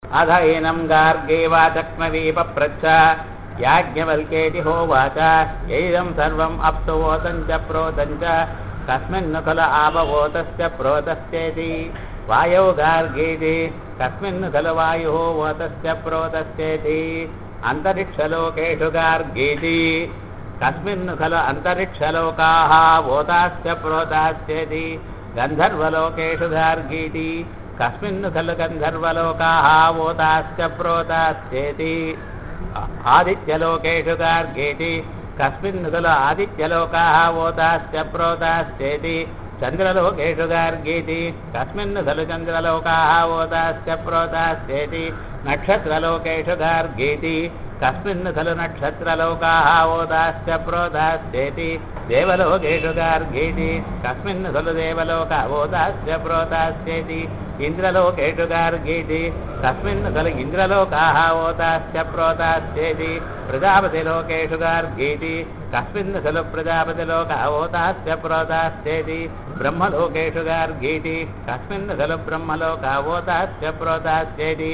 अध एनं गार्गे वाचक्ष्मवी पप्रच्छ याज्ञवल्क्येति होवाच यैदं सर्वम् अप्सुवोतं च प्रोतं च कस्मिन्नु खलु आववोतस्य प्रोतस्येति वायौ गार्गेति कस्मिन्नु खलु वायुः वोतस्य प्रोतस्येति अन्तरिक्षलोकेषु गार्गेति कस्मिन्नु खलु अन्तरिक्षलोकाः वोतास्य प्रोतास्येति गन्धर्वलोकेषु गार्गीति कस्मिन्नु खलु गन्धर्वलोकाः वोताश्च प्रोतास्येति आदित्यलोकेषु गार्गेति कस्मिन्नु खलु आदित्यलोकाः वोताश्च प्रोतास्येति चन्द्रलोकेषु गार्गीति कस्मिन्नु खलु चन्द्रलोकाः वोताश्च प्रोतास्येति नक्षत्रलोकेषु गार्गीति कस्मिन्नु खलु नक्षत्रलोकाः वोदाश्च प्रोदास्येति देवलोकेषु गार्गीति कस्मिन्नु खलु देवलोका वोदाश्च प्रोदास्येति इन्द्रलोकेषु गार्गीति कस्मिन्नु खलु इन्द्रलोकाः वोदाश्च प्रोदास्येति प्रजापतिलोकेषु गार्गीति कस्मिन्नु खलु प्रजापतिलोका वोदाश्च प्रोदास्येति ब्रह्मलोकेषु गार्गीति कस्मिन्नु खलु ब्रह्मलोका वोदाश्च प्रोदास्येति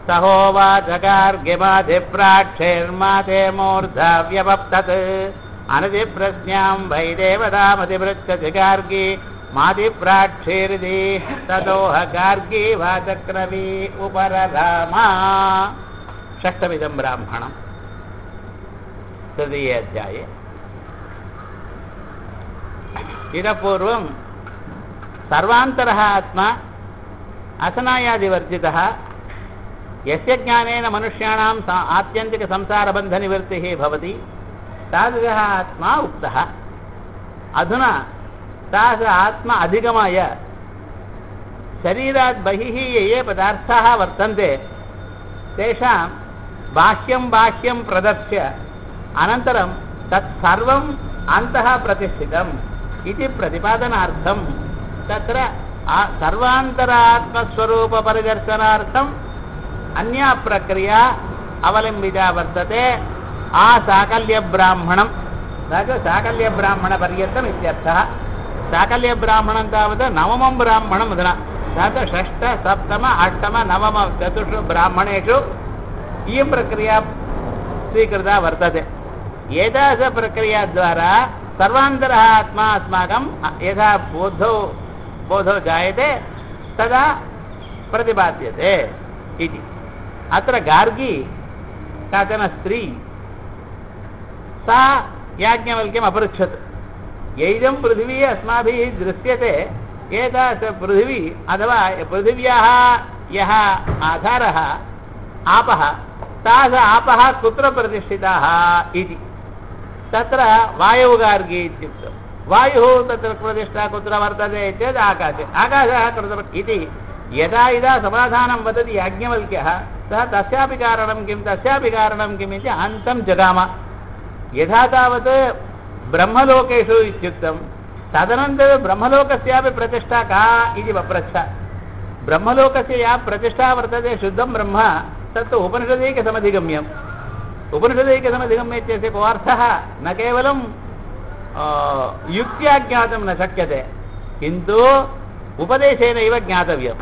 सहोवाचगार्ग्यमाधिप्राक्षैर्माते मूर्धा व्यवप्तत् अनतिप्रज्ञां वै देवतामतिपृच्छति गार्गी मादिप्राक्षीर्दि ततोह गार्गी वाचक्रवी उपरधामा षष्टमिदं ब्राह्मणम् तृतीये अध्याये इतः पूर्वं सर्वान्तरः आत्मा असनायादिवर्जितः यस्य ज्ञानेन मनुष्याणां सा आत्यन्तिकसंसारबन्धनिवृत्तिः भवति तादृशः आत्मा उक्तः अधुना तादृश आत्मा अधिगमाय शरीरात् बहिः ये ये पदार्थाः वर्तन्ते तेषां बाह्यं बाह्यं प्रदर्श्य अनन्तरं तत्सर्वम् अन्तः प्रतिष्ठितम् इति प्रतिपादनार्थं तत्र सर्वान्तरात्मस्वरूपपरिदर्शनार्थम् अन्या प्रक्रिया अवलम्बिता वर्तते आसाकल्यब्राह्मणं तत् साकल्यब्राह्मणपर्यन्तम् इत्यर्थः साकल्यब्राह्मणं तावत् नवमं ब्राह्मणम् अधुना तत् षष्ठ सप्तम अष्टम नवम चतुर्षु ब्राह्मणेषु इयं प्रक्रिया स्वीकृता वर्तते एतादृशप्रक्रियाद्वारा सर्वान्तरः आत्मा अस्माकं यथा बोधौ बोधो जायते तदा प्रतिपाद्यते इति अत्र गार्गी काचन स्त्री सा याज्ञवल्क्यम् अपृच्छत् यैदं पृथिवी अस्माभिः दृश्यते एतादृश पृथिवी अथवा पृथिव्याः यः आधारः आपः ताः आपः कुत्र प्रतिष्ठिताः इति तत्र वायुगार्गी इत्युक्तं वायुः तत्र प्रतिष्ठा कुत्र वर्तते चेत् आकाशे आकाशः कृतवत् इति यदा यदा समाधानं वदति याज्ञवल्क्यः सः तस्यापि कारणं किं तस्यापि कारणं किम् इति अन्तं जगाम यथा तावत् ब्रह्मलोकेषु इत्युक्तं तदनन्तरं ब्रह्मलोकस्यापि प्रतिष्ठा का इति पप्रच्छ ब्रह्मलोकस्य या प्रतिष्ठा वर्तते शुद्धं ब्रह्म तत्तु उपनिषदैकसमधिगम्यम् उपनिषदैकसमधिगम्य इत्यस्य को अर्थः न केवलं युक्त्या ज्ञातुं न शक्यते किन्तु उपदेशेनैव ज्ञातव्यम्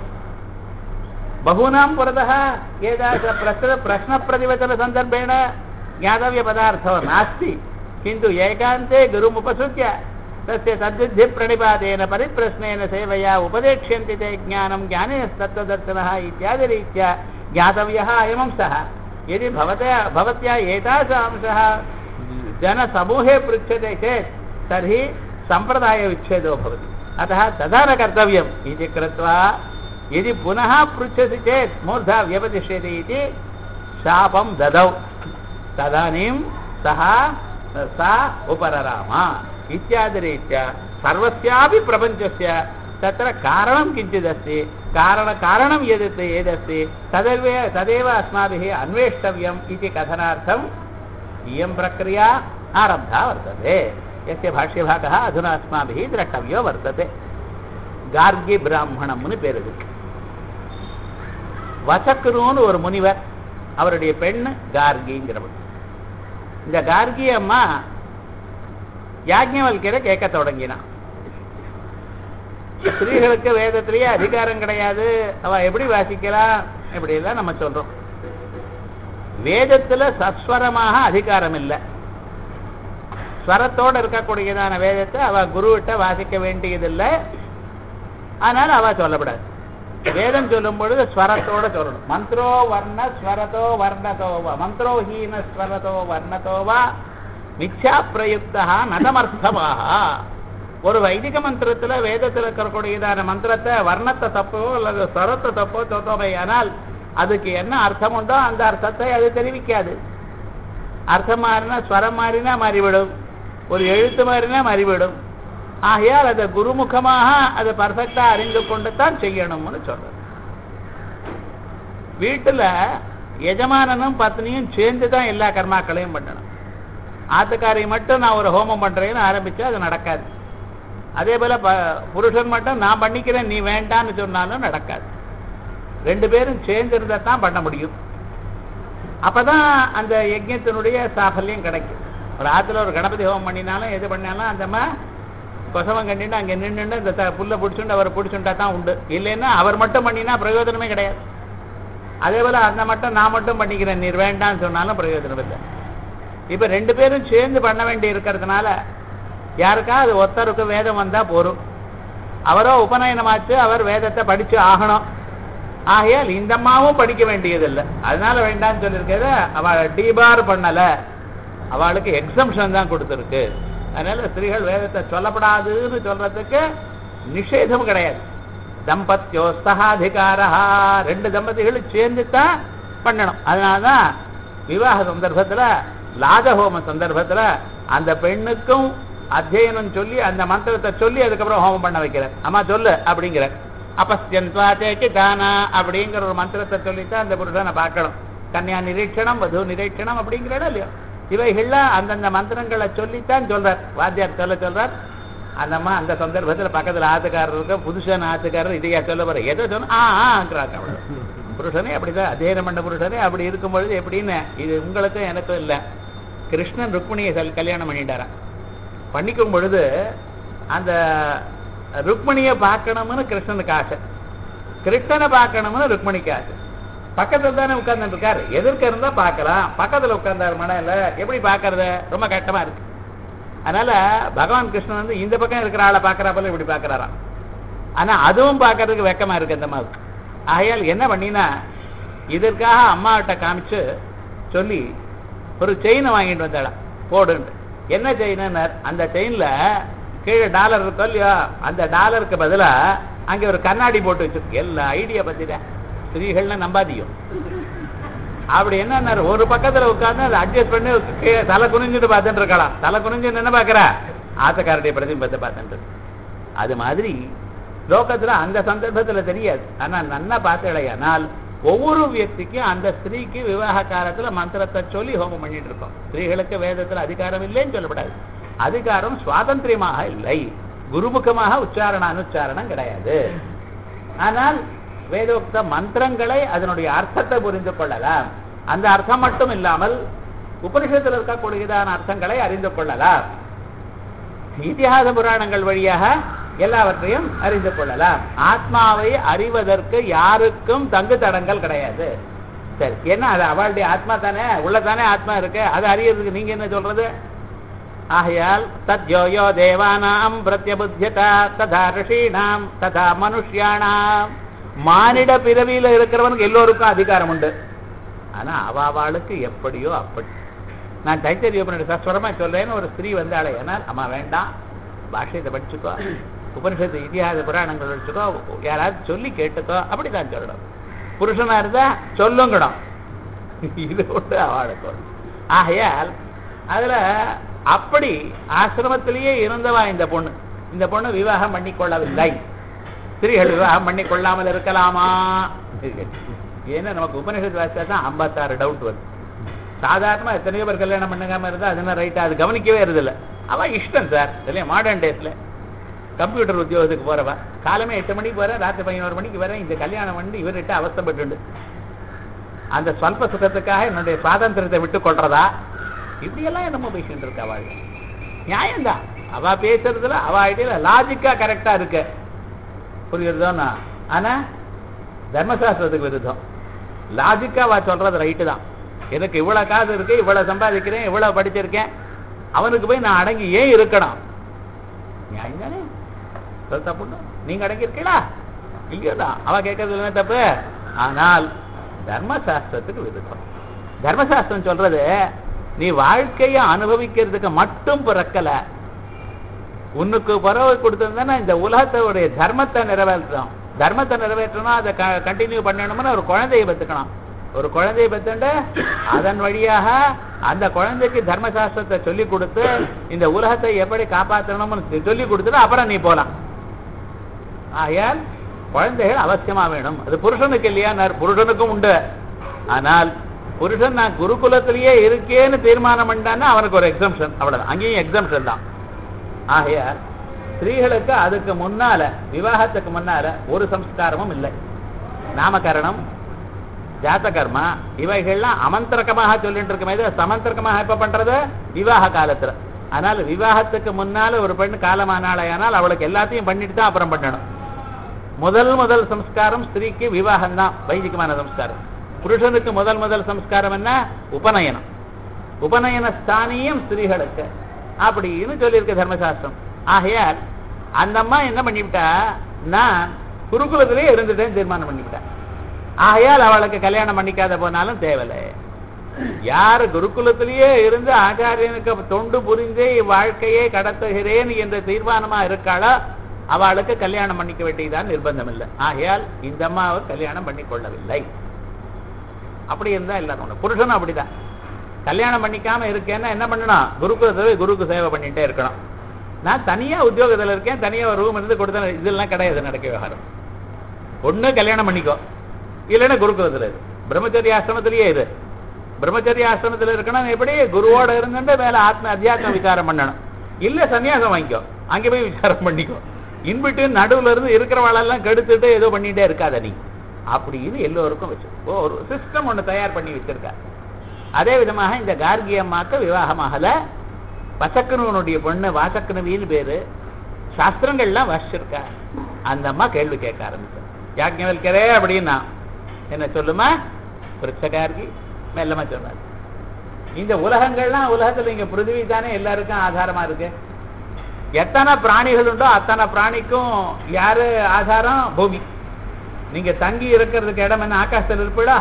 बहूनां पुरतः एतादृश प्रश्न प्रश्नप्रतिवचनसन्दर्भेण ज्ञातव्यपदार्थो नास्ति किन्तु एकान्ते गुरुमुपसृत्य तस्य तद्विद्धिप्रणिपातेन परिप्रश्नेन सेवया उपदेक्ष्यन्ति ते ज्ञानं ज्ञानेस्तत्त्वदर्शनः इत्यादिरीत्या ज्ञातव्यः अयमंशः यदि भवत्या भवत्या एतादृश अंशः जनसमूहे पृच्छ्यते चेत् तर्हि सम्प्रदायविच्छेदो भवति अतः तथा न कर्तव्यम् इति कृत्वा यदि पुनः पृच्छसि चेत् मूर्धा व्यपतिष्यति इति शापं ददौ तदानीं सः सा उपरराम इत्यादिरीत्या सर्वस्यापि प्रपञ्चस्य तत्र कारणं किञ्चिदस्ति कारणकारणं यद् यदस्ति तदेव तदेव अस्माभिः अन्वेष्टव्यम् इति कथनार्थम् इयं प्रक्रिया आरब्धा वर्तते यस्य भाष्यभागः अधुना अस्माभिः द्रष्टव्यो वर्तते கார்கி பிராமணம்னு பேர் இருக்கு வசக்குருன்னு ஒரு முனிவர் அவருடைய பெண் கார்கிங்கிறவர் இந்த கார்கி அம்மா யாஜ்ஞவல்கிற கேட்க தொடங்கினான் ஸ்திரீகளுக்கு வேதத்திலேயே அதிகாரம் கிடையாது அவ எப்படி வாசிக்கலாம் இப்படி எல்லாம் நம்ம சொல்றோம் வேதத்துல சஸ்வரமாக அதிகாரம் இல்லை ஸ்வரத்தோட இருக்கக்கூடியதான வேதத்தை அவ குருவிட்ட வாசிக்க வேண்டியதில்லை அதனால அவ சொல்லப்படாது வேதம் சொல்லும் பொழுது ஸ்வரத்தோட சொல்லணும் மந்திரோ வர்ண ஸ்வரதோ வர்ணதோவா மந்திரோ ஹீன ஸ்வரதோ வர்ணதோவா மிச்சா பிரயுக்தா நதமர்த்தமாக ஒரு வைதிக மந்திரத்துல வேதத்துல இருக்கக்கூடியதான மந்திரத்தை வர்ணத்தை தப்போ அல்லது ஸ்வரத்தை தப்போ சொல்றோமையானால் அதுக்கு என்ன அர்த்தம் உண்டோ அந்த அர்த்தத்தை அது தெரிவிக்காது அர்த்தம் மாறினா ஸ்வரம் மாறினா மாறிவிடும் ஒரு எழுத்து மாறினா மாறிவிடும் ஆகையால் அதை குருமுகமாக அதை பர்ஃபெக்டா அறிந்து கொண்டு தான் செய்யணும்னு சொல்றது வீட்டுல எஜமானனும் பத்னியும் சேர்ந்து தான் எல்லா கர்மாக்களையும் பண்ணணும் ஆத்துக்காரி மட்டும் நான் ஒரு ஹோமம் பண்றேன்னு ஆரம்பிச்சா அது நடக்காது அதே போல ப- புருஷன் மட்டும் நான் பண்ணிக்கிறேன் நீ வேண்டான்னு சொன்னாலும் நடக்காது ரெண்டு பேரும் சேர்ந்து இருந்தா தான் பண்ண முடியும் அப்பதான் அந்த யஜ்ஞத்தினுடைய சாஃபல்யம் கிடைக்கும் ஒரு ஆத்துல ஒரு கணபதி ஹோமம் பண்ணினாலும் எது பண்ணாலும் அந்த அம்மா கொசவம் கண்டிட்டு அங்க நின்னுண்டு இந்த த- புல்லை பிடிச்சுண்டு அவர் பிடிச்சுட்டா தான் உண்டு இல்லைன்னா அவர் மட்டும் பண்ணினா பிரயோஜனமே கிடையாது அதே போல அந்த மட்டும் நான் மட்டும் பண்ணிக்கிறேன் நீர் வேண்டாம்னு சொன்னாலும் பிரயோஜனம் இல்லை இப்ப ரெண்டு பேரும் சேர்ந்து பண்ண வேண்டி இருக்கிறதுனால யாருக்கா அது ஒருத்தருக்கு வேதம் வந்தா போரும் அவரோ உபநயனமாச்சு அவர் வேதத்தை படிச்சு ஆகணும் ஆகையால் இந்த அம்மாவும் படிக்க வேண்டியதில்லை அதனால வேண்டாம்னு சொல்லியிருக்கிறத அவளை டீபார் பண்ணல அவளுக்கு எக்ஸம்ஷன் தான் கொடுத்துருக்கு அதனால ஸ்திரீகள் வேதத்தை சொல்லப்படாதுன்னு சொல்றதுக்கு நிஷேதம் கிடையாது தம்பத்தியோ சகாதிகாரா ரெண்டு தம்பதிகளும் சேர்ந்து தான் பண்ணணும் அதனாலதான் விவாக சந்தர்ப்பத்துல லாஜஹோம சந்தர்ப்பத்துல அந்த பெண்ணுக்கும் அத்தியனம் சொல்லி அந்த மந்திரத்தை சொல்லி அதுக்கப்புறம் ஹோமம் பண்ண வைக்கிறார் அம்மா சொல்லு அப்படிங்கிற அப்பஸ்யன்வாச்சேக்கு தானா அப்படிங்கிற ஒரு மந்திரத்தை சொல்லித்தான் அந்த புருஷனை பார்க்கணும் கன்யா நிரீட்சணம் வது நிரீட்சணம் அப்படிங்கிறட இல்லையோ இவைகள்லாம் அந்தந்த மந்திரங்களை சொல்லித்தான் சொல்றார் வாத்தியார் சொல்ல சொல்றார் அந்த அம்மா அந்த சந்தர்ப்பத்துல பக்கத்துல ஆத்துக்காரர் இருக்க புதுசான ஆத்துக்காரர் இதையா சொல்ல போற எதோ சொன்ன ஆ ஆங்கிறாங்க அவ்வளவு புருஷனே அப்படிதான் அத்தியனம் பண்ண புருஷனே அப்படி இருக்கும் பொழுது எப்படின்னு இது உங்களுக்கும் எனக்கும் இல்ல கிருஷ்ணன் ருக்மிணியை கல்- கல்யாணம் பண்ணிட்டாராம் பண்ணிக்கும் பொழுது அந்த ருக்மிணியை பார்க்கணும்னு கிருஷ்ணனுக்கு ஆசை கிருஷ்ணனை பார்க்கணும்னு ருக்மிணிக்கு ஆசை பக்கத்துல தானே உட்கார்ந்துட்டு இருக்காரு எதிர்க்க இருந்தா பார்க்கலாம் பக்கத்துல உட்கார்ந்தாரு மனையில எப்படி பார்க்கறது ரொம்ப கஷ்டமா இருக்கு அதனால பகவான் கிருஷ்ணன் வந்து இந்த பக்கம் இருக்கிற ஆளை பார்க்கறாப்பல இப்படி பார்க்கறாராம் ஆனா அதுவும் பார்க்கறதுக்கு வெக்கமா இருக்கு அந்த அம்மாவுக்கு ஆகையால் என்ன பண்ணினா இதற்காக அம்மாவிட்ட காமிச்சு சொல்லி ஒரு செயினை வாங்கிட்டு வந்தாளாம் போடுன்ட்டு என்ன செயினர் அந்த செயின்ல கீழே டாலர் இருக்கோ இல்லையோ அந்த டாலருக்கு பதிலா அங்க ஒரு கண்ணாடி போட்டு வச்சிருக்கு எல்லா ஐடியா பத்திட ஸ்திரீகள்னா நம்பாதியும் அப்படி என்ன ஒரு பக்கத்துல உட்கார்ந்து அதை அட்ஜஸ்ட் பண்ணி கீழே தலை குனிஞ்சுட்டு பார்த்துட்டு இருக்கலாம் தலை குனிஞ்சு என்ன பார்க்கறா ஆத்தக்காரடைய பிரதிபத்தை பார்த்துட்டு இருக்கு. அது மாதிரி லோகத்துல அந்த சந்தர்ப்பத்துல தெரியாது ஆனா நன்னா பார்த்தடையானால் ஒவ்வொரு வியக்திக்கும் அந்த ஸ்திரீக்கு விவாக காலத்துல மந்திரத்தை சொல்லி ஹோமம் பண்ணிட்டு இருக்கோம் ஸ்திரீகளுக்கு வேதத்துல அதிகாரம் இல்லைன்னு சொல்லப்படாது அதிகாரம் சுவாதந்திரியமாக இல்லை குருமுகமாக உச்சாரண அனுச்சாரணம் கிடையாது ஆனால் வேதோக்த மந்திரங்களை அதனுடைய அர்த்தத்தை புரிந்து கொள்ளலாம் அந்த அர்த்தம் மட்டும் இல்லாமல் உபனிஷத்தில் இருக்கக்கூடியதான அர்த்தங்களை அறிந்து கொள்ளலாம் இதிகாச புராணங்கள் வழியாக எல்லாவற்றையும் அறிந்து கொள்ளலாம் ஆத்மாவை அறிவதற்கு யாருக்கும் தங்கு தடங்கள் கிடையாது சரி என்ன அது அவளுடைய ஆத்மா தானே உள்ளதானே ஆத்மா இருக்கு அதை அறியறதுக்கு நீங்க என்ன சொல்றது ஆகையால் தத்யோயோ தேவானாம் பிரத்யபுத்தியதா ததா ரிஷீணாம் ததா மனுஷ்யானாம் மானிட பிறவியில இருக்கிறவனுக்கு எல்லோருக்கும் அதிகாரம் உண்டு ஆனா அவாவாளுக்கு எப்படியோ அப்படி நான் தைத்தரிய உபனிஷத் சஸ்வரமா சொல்றேன்னு ஒரு ஸ்திரீ வந்தாளே ஏன்னா அம்மா வேண்டாம் பாஷ்யத்தை படிச்சுக்கோ உபனிஷத்து இதிகாச புராணங்கள் படிச்சுக்கோ யாராவது சொல்லி கேட்டுக்கோ அப்படிதான் சொல்லணும் புருஷனா இருந்தா சொல்லுங்கணும் இது ஒன்று அவளுக்கு ஒண்ணு. ஆகையால் அதுல அப்படி ஆசிரமத்திலேயே இருந்தவா இந்த பொண்ணு இந்த பொண்ணு விவாகம் பண்ணிக்கொள்ளவில்லை ஸ்திரீகள் விவாகம் பண்ணி கொள்ளாமல் இருக்கலாமா ஏன்னா நமக்கு உபனிஷத்து வாசித்தா தான் ஐம்பத்தாறு டவுட் வருது சாதாரணமா எத்தனையோ பேர் கல்யாணம் பண்ணுங்காம இருந்தா அது என்ன ரைட்டா அது கவனிக்கவே இருதில்ல அவ இஷ்டம் சார் இல்லையா மாடர்ன் டேஸ்ல கம்ப்யூட்டர் உத்தியோகத்துக்கு போறவ காலமே எட்டு மணிக்கு போறேன் ராத்திரி பதினோரு மணிக்கு வரேன் இந்த கல்யாணம் பண்ணி இவர்கிட்ட அவஸ்தப்பட்டு அந்த ஸ்வல்ப சுகத்துக்காக என்னுடைய சுவாதந்திரத்தை விட்டு கொள்றதா இப்படியெல்லாம் என்னமோ பேசிட்டு இருக்கா அவள் நியாயம்தான் அவ பேசுறதுல அவ ஐடியில லாஜிக்கா கரெக்டா இருக்கு புரியுறதோன்னா ஆனா தர்மசாஸ்திரத்துக்கு விருத்தம் லாஜிக்கா அவ சொல்றது ரைட்டு தான் எனக்கு இவ்வளவு காசு இருக்கு இவ்வளவு சம்பாதிக்கிறேன் இவ்வளவு படிச்சிருக்கேன் அவனுக்கு போய் நான் அடங்கி ஏன் இருக்கணும் நியாயம் தானே அது தப்புன்னு நீங்க அடங்கி இருக்கீங்களா இல்லையோதான் அவ கேட்கறது என்ன தப்பு ஆனால் தர்மசாஸ்திரத்துக்கு விருப்பம் தர்மசாஸ்திரம் சொல்றது நீ வாழ்க்கையை அனுபவிக்கிறதுக்கு மட்டும் பிறக்கல உன்னுக்கு பறவை கொடுத்திருந்தா இந்த உலகத்தோடைய தர்மத்தை நிறைவேற்றணும் தர்மத்தை நிறைவேற்றணும் அதை கண்டினியூ பண்ணணும்னு ஒரு குழந்தையை பெற்றுக்கணும் ஒரு குழந்தையை பெற்றுண்டு அதன் வழியாக அந்த குழந்தைக்கு தர்மசாஸ்திரத்தை சொல்லி கொடுத்து இந்த உலகத்தை எப்படி காப்பாற்றணும்னு சொல்லி கொடுத்துட்டு அப்புறம் நீ போலாம் ஆகையால் குழந்தைகள் அவசியமா வேணும் அது புருஷனுக்கு இல்லையா புருஷனுக்கும் உண்டு ஆனால் புருஷன் நான் குருகுலத்திலேயே இருக்கேன்னு தீர்மானம் பண்ணான்னா அவனுக்கு ஒரு எக்ஸம்ஷன் அவ்வளவுதான் அங்கேயும் எக்ஸம்ஷன் தான் ஆகையால் ஸ்திரீகளுக்கு அதுக்கு முன்னால விவாகத்துக்கு முன்னால ஒரு சம்ஸ்காரமும் இல்லை நாமகரணம் ஜாத்தகர்மா இவைகள்லாம் அமந்திரகமாக சொல்லிட்டு இருக்குமே இது சமந்திரகமாக எப்ப பண்றது விவாக காலத்துல ஆனால் விவாகத்துக்கு முன்னால ஒரு பெண் காலமானாலையானால் அவளுக்கு எல்லாத்தையும் பண்ணிட்டு தான் அப்புறம் பண்ணணும் முதல் முதல் சம்ஸ்காரம் ஸ்திரீக்கு விவாகம் தான் வைதிகமான சம்ஸ்காரம் புருஷனுக்கு முதல் முதல் சம்ஸ்காரம் என்ன உபநயனம் உபநயன ஸ்தானியம் ஸ்திரீகளுக்கு அப்படின்னு சொல்லியிருக்கு தர்மசாஸ்திரம் ஆகையால் அந்த அம்மா என்ன பண்ணிவிட்டா நான் குருகுலத்திலே இருந்துட்டேன்னு தீர்மானம் பண்ணிவிட்டேன் ஆகையால் அவளுக்கு கல்யாணம் பண்ணிக்காத போனாலும் தேவையில்லை யார் குருகுலத்திலேயே இருந்து ஆச்சாரியனுக்கு தொண்டு புரிந்து வாழ்க்கையை கடத்துகிறேன் என்ற தீர்மானமா இருக்காளோ அவளுக்கு கல்யாணம் பண்ணிக்க வேண்டியதான் நிர்பந்தம் இல்லை ஆகையால் இந்த அம்மாவை கல்யாணம் பண்ணி கொள்ளவில்லை அப்படி இருந்தா எல்லாரும் ஒண்ணு புருஷனும் அப்படிதான் கல்யாணம் பண்ணிக்காம இருக்கேன்னா என்ன பண்ணணும் குருகுலத்துல குருக்கு சேவை பண்ணிட்டே இருக்கணும் நான் தனியா உத்தியோகத்துல இருக்கேன் தனியா ஒரு ரூம் இருந்து கொடுத்த இதெல்லாம் கிடையாது நடக்க விவகாரம் ஒண்ணு கல்யாணம் பண்ணிக்கோ இல்லைன்னா குருகுலத்துல இரு பிரம்மச்சரிய ஆசிரமத்திலேயே இரு பிரம்மச்சரிய ஆசிரமத்துல இருக்கணும் எப்படி குருவோட இருந்துட்டு மேல ஆத்ம அத்தியாத்ம விசாரம் பண்ணணும் இல்ல சன்னியாசம் வாங்கிக்கோ அங்க போய் விசாரம் பண்ணிக்கோ இன்பிட்டு நடுவுல இருந்து இருக்கிறவாளெல்லாம் கெடுத்துட்டு ஏதோ பண்ணிட்டே இருக்காத நீ அப்படின்னு எல்லோருக்கும் வச்சு ஒரு சிஸ்டம் ஒண்ணு தயார் பண்ணி வச்சிருக்க அதே விதமாக இந்த கார்கி அம்மாக்கு விவாகமாகல வசக்கனுவனுடைய பொண்ணு வாசக்கனுவின்னு பேரு சாஸ்திரங்கள்லாம் வசிச்சிருக்கா அந்த அம்மா கேள்வி கேட்க ஆரம்பிச்சு யாஜ்ஞவல்கரே அப்படின்னா என்ன சொல்லுமா பிரிச்சகார்கி மெல்லமா சொன்னார் இந்த உலகங்கள்லாம் உலகத்துல இங்க பிருத்திவி தானே எல்லாருக்கும் ஆதாரமா இருக்கு எத்தனை பிராணிகள் உண்டோ அத்தனை பிராணிக்கும் யாரு ஆதாரம் பூமி நீங்க தங்கி இருக்கிறதுக்கு இடம் என்ன ஆகாசத்தில் இருப்பீடா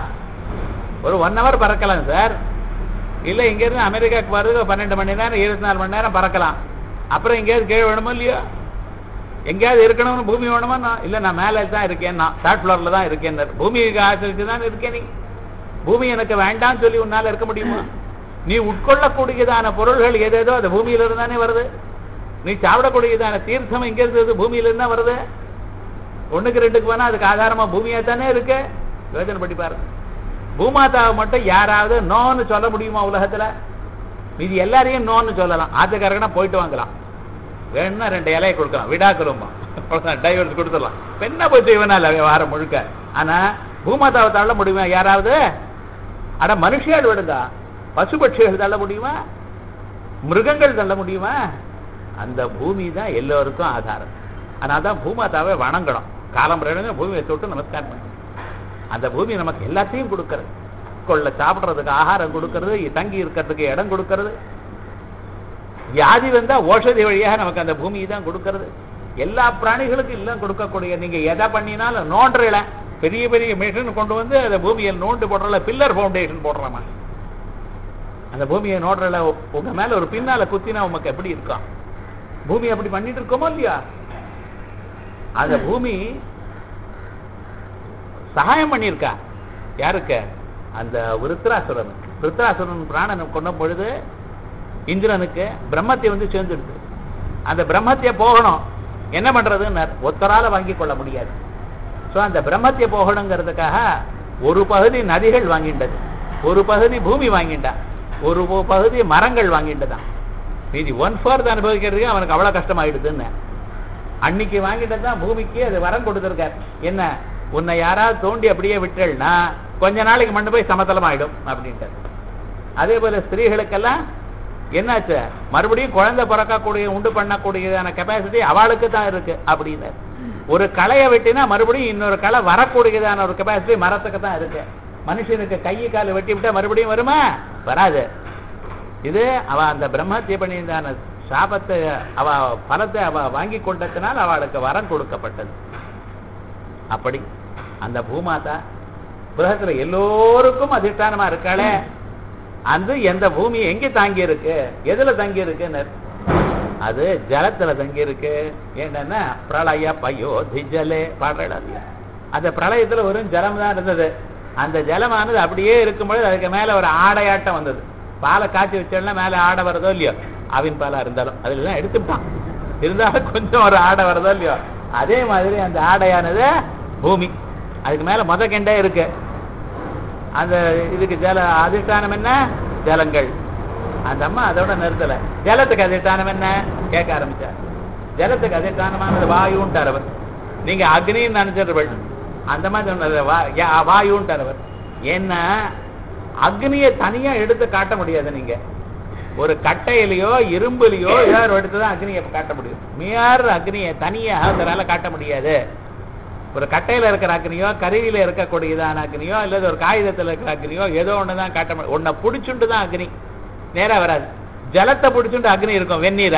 ஒரு ஒன் ஹவர் பறக்கலாம் சார் இல்ல இங்க இருந்து அமெரிக்காவுக்கு வருது பன்னெண்டு மணி நேரம் இருபத்தி நாலு மணி நேரம் பறக்கலாம் அப்புறம் எங்கேயாவது கீழே வேணுமோ இல்லையோ எங்கேயாவது இருக்கணும்னு பூமி வேணுமா நான் இல்ல நான் மேலே தான் இருக்கேன் நான் தேர்ட் ஃப்ளோர்ல தான் இருக்கேன் பூமிக்கு ஆசிரிச்சு தான் இருக்கேன் நீ பூமி எனக்கு வேண்டாம்னு சொல்லி உன்னால இருக்க முடியுமா நீ உட்கொள்ளக்கூடியதான பொருள்கள் எதேதோ அது பூமியில இருந்தானே வருது நீ சாப்பிடக்கூடியதான தீர்த்தம் எங்க இருந்தது பூமியில இருந்தா வருது ஒண்ணுக்கு ரெண்டுக்கு வேணா அதுக்கு ஆதாரமா பூமியா தானே இருக்கு யோசனை பண்ணி பாருங்க பூமாதாவை மட்டும் யாராவது நோன்னு சொல்ல முடியுமா உலகத்துல மீதி எல்லாரையும் நோன்னு சொல்லலாம் ஆத்துக்காரங்கன்னா போயிட்டு வாங்கலாம் வேணும்னா ரெண்டு இலையை கொடுக்கலாம் விடாக்கலுமா அவ்வளவுதான் டைவர்ஸ் கொடுத்துடலாம் பெண்ணை போய் செய்வனால வாரம் முழுக்க ஆனா பூமாதாவை தள்ள முடியுமா யாராவது அட மனுஷியால் விடுங்க பசுபட்சிகள் தள்ள முடியுமா மிருகங்கள் தள்ள முடியுமா அந்த பூமி தான் எல்லோருக்கும் ஆதாரம் அதனால தான் பூமாதாவை வணங்கணும் காலம் பூமியை தொட்டு நமஸ்காரம் பண்ணணும் அந்த பூமி நமக்கு எல்லாத்தையும் கொடுக்கறது கொள்ள சாப்பிடுறதுக்கு ஆகாரம் கொடுக்கறது தங்கி இருக்கிறதுக்கு இடம் கொடுக்கறது வியாதி வந்தா ஓஷதி வழியாக நமக்கு அந்த பூமி தான் கொடுக்கறது எல்லா பிராணிகளுக்கும் எல்லாம் கொடுக்கக்கூடிய நீங்க எதை பண்ணினாலும் நோண்டுறல பெரிய பெரிய மிஷின் கொண்டு வந்து அந்த பூமியை நோண்டு போடுறல பில்லர் ஃபவுண்டேஷன் போடுறமா அந்த பூமியை நோடுறல உங்க மேல ஒரு பின்னால குத்தினா உமக்கு எப்படி இருக்கும் பூமி அப்படி பண்ணிட்டு இருக்கோமோ இல்லையா அந்த பூமி சகாயம் பண்ணியிருக்கா யாருக்கு அந்த விருத்ராசுரனுக்கு விருத்ராசுரன் பிராணனை கொண்ட பொழுது இந்திரனுக்கு பிரம்மத்தை வந்து சேர்ந்துடுது அந்த பிரம்மத்தை போகணும் என்ன பண்றதுன்னு ஒத்தரால வாங்கி கொள்ள முடியாது சோ அந்த பிரம்மத்தை போகணுங்கிறதுக்காக ஒரு பகுதி நதிகள் வாங்கிண்டது ஒரு பகுதி பூமி வாங்கிண்டா ஒரு பகுதி மரங்கள் வாங்கிட்டதான் மீதி ஒன் ஃபோர்த் அனுபவிக்கிறதுக்கு அவனுக்கு அவ்வளவு கஷ்டமாயிடுதுன்னு அன்னைக்கு வாங்கிட்டு தான் பூமிக்கு அது வரம் கொடுத்துருக்கார் என்ன உன்னை யாராவது தோண்டி அப்படியே விட்டல்னா கொஞ்ச நாளைக்கு மண்ணு போய் சமதளம் ஆயிடும் அப்படின்ட்டு அதே போல ஸ்திரீகளுக்கெல்லாம் என்னாச்சு மறுபடியும் குழந்தை பிறக்கக்கூடிய உண்டு பண்ணக்கூடியதான கெப்பாசிட்டி அவளுக்கு தான் இருக்கு அப்படின்னு ஒரு களையை வெட்டினா மறுபடியும் இன்னொரு களை வரக்கூடியதான ஒரு கெப்பாசிட்டி மரத்துக்கு தான் இருக்கு மனுஷனுக்கு கையை கால் வெட்டி விட்டா மறுபடியும் வருமா வராது இது அவ அந்த பிரம்மஹத்திய பண்ணியிருந்தான சாபத்தை அவ பலத்தை அவ வாங்கி கொண்டதுனால் அவளுக்கு வரம் கொடுக்கப்பட்டது அப்படி அந்த பூமாதா உலகத்துல எல்லோருக்கும் அதிஷ்டானமா இருக்காளே அந்த எந்த பூமி எங்க தாங்கி இருக்கு எதுல தங்கி இருக்குன்னு அது ஜலத்துல தங்கி இருக்கு என்னன்னா பிரளய பயோதி ஜலே பாடுறா அந்த பிரளயத்துல வெறும் ஜலம் தான் இருந்தது அந்த ஜலமானது அப்படியே இருக்கும்பொழுது அதுக்கு மேல ஒரு ஆடையாட்டம் வந்தது பாலை காய்ச்சி வச்சோம்னா மேல ஆடை வருதோ இல்லையோ ஆவின் பாலா இருந்தாலும் அதுல தான் எடுத்துட்டான் இருந்தாலும் கொஞ்சம் ஒரு ஆடை வருதோ இல்லையோ அதே மாதிரி அந்த ஆடையானது பூமி அதுக்கு மேல முத கெண்டே இருக்கு அந்த இதுக்கு ஜல அதிஷ்டானம் என்ன ஜலங்கள் அந்த அம்மா அதோட நிறுத்தல ஜலத்துக்கு அதிஷ்டானம் என்ன கேட்க ஆரம்பிச்சார் ஜலத்துக்கு அதிஷ்டானமானது வாயுன்ட்டார் அவர் நீங்க அக்னின்னு நினைச்சிருவள் அந்த மாதிரி சொன்னது வா- யா- வாயுன்ட்டார் அவர் ஏன்னா அக்னியை தனியா எடுத்து காட்ட முடியாது நீங்க ஒரு கட்டையிலயோ இரும்புலயோ ஏதாவது எடுத்துதான் அக்னியை காட்ட முடியும் மியார் அக்னியை தனியா அதனால காட்ட முடியாது ஒரு கட்டையில இருக்கிற அக்னியோ கருவியில இருக்கக்கூடியதான அக்னியோ இல்லது ஒரு காகிதத்துல இருக்கிற அக்னியோ ஏதோ ஒண்ணுதான் காட்ட முடியும் ஒன்ன புடிச்சுட்டு தான் அக்னி நேரா வராது ஜலத்தை புடிச்சுட்டு அக்னி இருக்கும் வெந்நீரை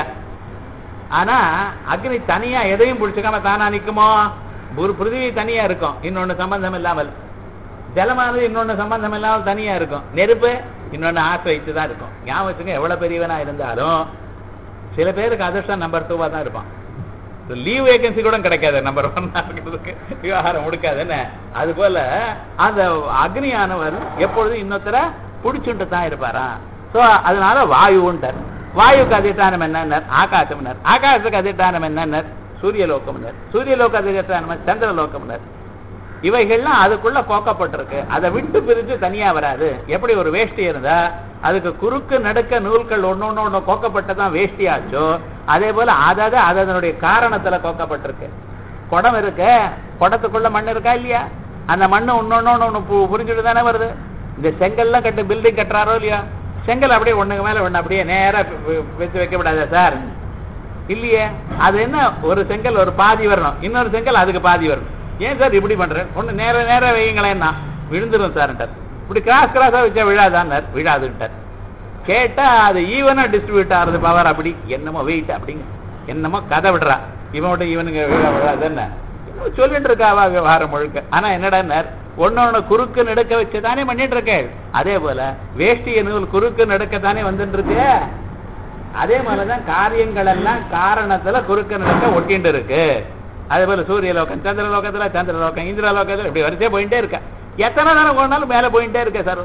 ஆனா அக்னி தனியா எதையும் பிடிச்சுக்காம தானா நிக்குமோ ஒரு பிருத்திவி தனியா இருக்கும் இன்னொன்னு சம்பந்தம் இல்லாமல் ஜலமானது இன்னொன்னு சம்பந்தம் இல்லாமல் தனியா இருக்கும் நெருப்பு இன்னொன்னு ஆசிரித்து தான் இருக்கும் ஞாபகம் வச்சுங்க எவ்வளவு பெரியவனா இருந்தாலும் சில பேருக்கு அதிர்ஷ்டம் நம்பர் டூவா தான் இருப்பான் லீவ் வேகன்சி கூட கிடைக்காது நம்பர் ஒன் இருக்கிறதுக்கு விவகாரம் முடிக்காது என்ன அது போல அந்த அக்னியானவர் எப்பொழுதும் இன்னொருத்தர பிடிச்சுட்டு தான் இருப்பாராம் சோ அதனால வாயுன்றார் வாயுக்கு அதிஷ்டானம் என்னன்னார் ஆகாசம்னார் ஆகாசத்துக்கு அதிஷ்டானம் என்னன்னார் சூரியலோகம்னார் சூரியலோக அதிஷ்டானம் சந்திரலோகம்னார் இவைகள்லாம் அதுக்குள்ள போக்கப்பட்டிருக்கு அதை விட்டு பிரிஞ்சு தனியா வராது எப்படி ஒரு வேஷ்டி இருந்தா அதுக்கு குறுக்கு நடுக்க நூல்கள் ஒண்ணு ஒண்ணு ஒண்ணு கோக்கப்பட்டதான் வேஷ்டி ஆச்சோ அதே போல அதாவது அது அதனுடைய காரணத்துல கோக்கப்பட்டிருக்கு குடம் இருக்கு குடத்துக்குள்ள மண் இருக்கா இல்லையா அந்த மண்ணு ஒன்னொன்னு ஒண்ணு பு- புரிஞ்சுட்டு தானே வருது இந்த செங்கல்லாம் கட்டு பில்டிங் கட்டுறாரோ இல்லையா செங்கல் அப்படியே ஒண்ணுக்கு மேல ஒண்ணு அப்படியே நேரா வ- வ- வச்சு வைக்க விடாதா சார் இல்லையே அது என்ன ஒரு செங்கல் ஒரு பாதி வரணும் இன்னொரு செங்கல் அதுக்கு பாதி வரணும் ஏன் சார் இப்படி பண்றேன் ஒண்ணு நேர நேர வையுங்களேன்னா விழுந்துரும் சார்ன்ட்டார் இப்படி கிராஸ் கிராஸா வச்சா விழாதான்னார் விழாதுன்ட்டார் கேட்டா அது ஈவனா டிஸ்ட்ரிபியூட் ஆகுறது பவர் அப்படி என்னமோ வெயிட் அப்படிங்க என்னமோ கதை விடுறா இவன் விட்டு இவனுங்க விழா விழாது என்ன இன்னும் சொல்லிட்டு இருக்காவா விவகாரம் முழுக்க ஆனா என்னடான்னார் ஒன்னொன்னு குறுக்கு நடுக்க வச்சுதானே பண்ணிட்டு இருக்கேன் அதே போல வேஷ்டிய நூல் குறுக்கு நடுக்க தானே வந்துட்டு இருக்கு அதே மாதிரிதான் காரியங்கள் எல்லாம் காரணத்துல குறுக்க நடக்க ஒட்டிட்டு இருக்கு அதே போல சூரிய லோகம் சந்திர லோகத்துல சந்திர லோகம் இந்திர லோகத்துல இப்படி வரிசையா போயிட்டே இருக்க எத்தனை நேரம் போனாலும் மேல போயிட்டே இருக்க சார்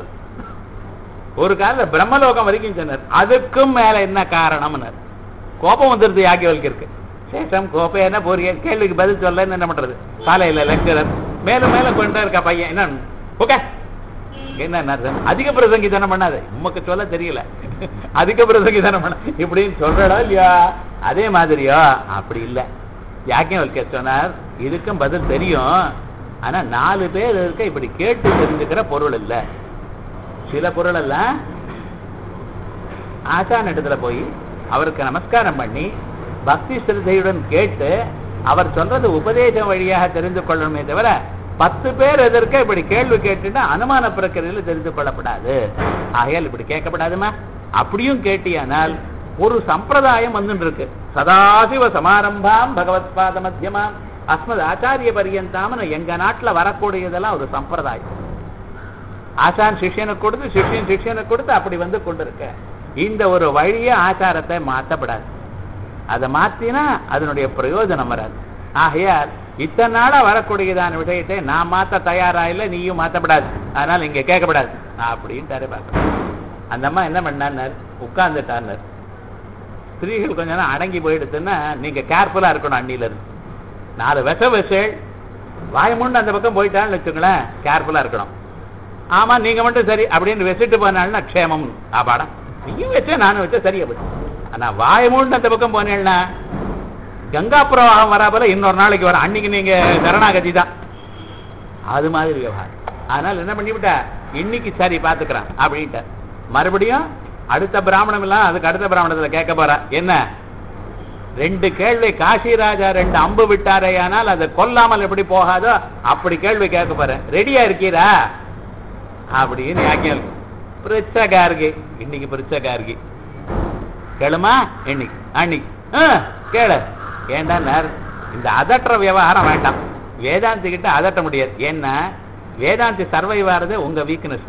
ஒரு காலத்துல பிரம்மலோகம் வரைக்கும் சொன்னார் அதுக்கும் மேல என்ன காரணம்னார் கோபம் வந்துருது யாக்கியவளுக்கு இருக்கு சேஷம் கோபம் என்ன போறிய கேள்விக்கு பதில் சொல்ல என்ன பண்றது காலையில லெக்சரர் மேலும் மேல கொண்டே இருக்கா பையன் என்ன ஓகே என்ன அர்த்தம் அதிக பிரசங்கிதனம் பண்ணாது உமக்கு சொல்ல தெரியல அதிக பிரசங்கிதனம் பண்ண இப்படின்னு சொல்றடா இல்லையா அதே மாதிரியா அப்படி இல்ல யாக்கியவல்கே சொன்னார் இதுக்கும் பதில் தெரியும் ஆனா நாலு பேர் இருக்க இப்படி கேட்டு தெரிஞ்சுக்கிற பொருள் இல்ல சில பொருள் எல்லாம் ஆசான் இடத்துல போய் அவருக்கு நமஸ்காரம் பண்ணி பக்தி சிரத்தையுடன் கேட்டு அவர் சொல்றது உபதேசம் வழியாக தெரிந்து கொள்ளணுமே தவிர பத்து பேர் எதற்க இப்படி கேள்வி கேட்டுட்டு அனுமான பிரக்கிரையில தெரிந்து கொள்ளப்படாது ஆகையால் இப்படி கேட்கப்படாதுமா அப்படியும் கேட்டியானால் ஒரு சம்பிரதாயம் வந்துட்டு இருக்கு சதாசிவ சமாரம்பாம் பகவத் பாத மத்தியமாம் அஸ்மத் ஆச்சாரிய பரியந்தாம எங்க நாட்டுல வரக்கூடியதெல்லாம் ஒரு சம்பிரதாயம் ஆசான் சிஷ்யனுக்கு கொடுத்து சிஷ்யன் சிஷ்யனுக்கு கொடுத்து அப்படி வந்து கொண்டிருக்க இந்த ஒரு வழிய ஆச்சாரத்தை மாற்றப்படாது அதை மாத்தினா அதனுடைய பிரயோஜனம் வராது ஆகையால் இத்தனை நாளா வரக்கூடியதான விஷயத்தை நான் மாத்த தயாரா இல்ல நீயும் மாத்தப்படாது அதனால இங்க கேட்கப்படாது அப்படின்ட்டாரு பார்க்க அந்த அம்மா என்ன பண்ணார் உட்கார்ந்துட்டார் ஸ்திரீகள் கொஞ்ச நேரம் அடங்கி போயிடுச்சுன்னா நீங்க கேர்ஃபுல்லா இருக்கணும் அண்ணில இருந்து நாலு விஷ விஷல் வாய் மூண்டு அந்த பக்கம் போயிட்டான்னு வச்சுங்களேன் கேர்ஃபுல்லா இருக்கணும் ஆமா நீங்க மட்டும் சரி அப்படின்னு வச்சுட்டு போனாள்னா க்ஷேமம் ஆபாடா நீயும் வச்ச நானும் வச்ச சரியா போச்சு ஆனா வாய மூண்டு அந்த பக்கம் போனேன்னா கங்கா பிரவாகம் வராபல இன்னொரு நாளைக்கு வர அன்னைக்கு நீங்க சரணாகதி தான் அது மாதிரி விவகாரம் அதனால என்ன பண்ணிவிட்ட இன்னைக்கு சரி பாத்துக்கிறேன் அப்படின்ட்டு மறுபடியும் அடுத்த பிராமணம் எல்லாம் அதுக்கு அடுத்த பிராமணத்துல கேட்க போற என்ன ரெண்டு கேள்வி காசி ராஜா ரெண்டு அம்பு விட்டாரே ஆனால் அதை கொல்லாமல் எப்படி போகாதோ அப்படி கேள்வி கேட்க போறேன் ரெடியா இருக்கீரா அப்படின்னு யாக்கியம் பிரிச்சகார்கி இன்னைக்கு பிரிச்சகார்கி கேளுமா இன்னைக்கு அன்னைக்கு ஆ, கேளு ஏண்டா இந்த அதட்டுற விவகாரம் வேண்டாம் வேதாந்தி கிட்ட அதட்ட முடியாது ஏன்னா வேதாந்தி சர்வைவ் ஆறது உங்க வீக்னஸ்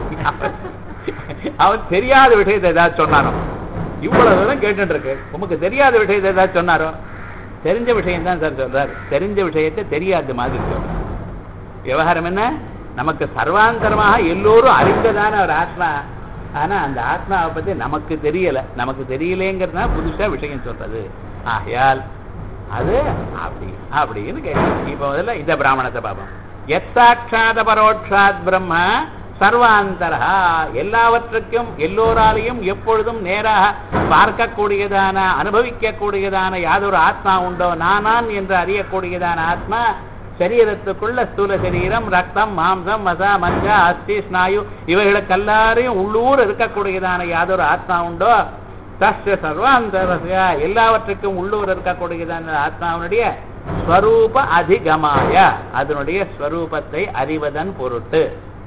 அவன் தெரியாத விஷயத்தை ஏதாவது சொன்னானோ இவ்வளவு தூரம் கேட்டுட்டு இருக்கு உமக்கு தெரியாத விஷயத்தை ஏதாவது சொன்னாரோ தெரிஞ்ச விஷயம் தான் சார் சொல்றாரு தெரிஞ்ச விஷயத்தை தெரியாத மாதிரி சொல்றாரு விவகாரம் என்ன நமக்கு சர்வாந்தரமாக எல்லோரும் அறிந்ததான ஒரு ஆத்மா ஆனா அந்த ஆத்மாவை பத்தி நமக்கு தெரியல நமக்கு தெரியலேங்கிறது தான் புதுசா விஷயம் சொல்றது ஆகையால் அது அப்படி அப்படின்னு கேட்கணும் இப்ப முதல்ல இந்த பிராமணத்தை பார்ப்போம் எத் சாட்சாத பரோட்சாத் பிரம்ம சர்வாந்தரா எல்லாவற்றுக்கும் எல்லோராலையும் எப்பொழுதும் நேராக பார்க்கக்கூடியதான அனுபவிக்கக்கூடியதான யாதொரு ஆத்மா உண்டோ நானான் என்று அறியக்கூடியதான ஆத்மா சரீரத்துக்குள்ள ஸ்தூல சரீரம் ரத்தம் மாம்சம் மசா மஞ்சா அஸ்தி ஸ்நாயு இவைகளுக்கு எல்லாரையும் உள்ளூர் இருக்கக்கூடியதான யாதொரு ஆத்மா உண்டோ தஸ்ய சர்வாந்தரஸ்ய எல்லாவற்றுக்கும் உள்ளூர் இருக்கக்கூடியதான ஆத்மாவுடைய ஸ்வரூப அதிகமாய அதனுடைய ஸ்வரூபத்தை அறிவதன் பொருட்டு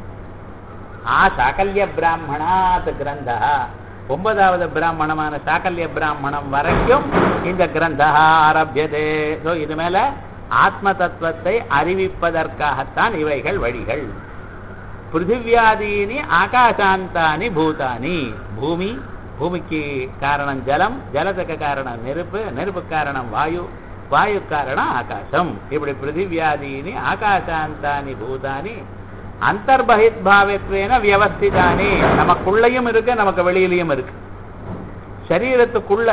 ஆ சாக்கல்ய பிராமணாத் கிரந்த ஒன்பதாவது பிராமணமான சாக்கல்ய பிராமணம் வரைக்கும் இந்த கிரந்த ஆரம்பியது ஸோ இது மேல ஆத்ம தத்துவத்தை அறிவிப்பதற்காகத்தான் இவைகள் வழிகள் பிருத்திவியாதீனி ஆகாசாந்தானி பூதானி பூமி பூமிக்கு காரணம் ஜலம் ஜலத்துக்கு காரணம் நெருப்பு நெருப்பு காரணம் வாயு வாயு காரணம் ஆகாசம் இப்படி பிருத்திவியாதீனி ஆகாசாந்தானி பூதானி அந்தர்பகித் பாவத்வேன வியவஸ்திதானி நமக்குள்ளேயும் இருக்கு நமக்கு வெளியிலையும் இருக்கு சரீரத்துக்குள்ள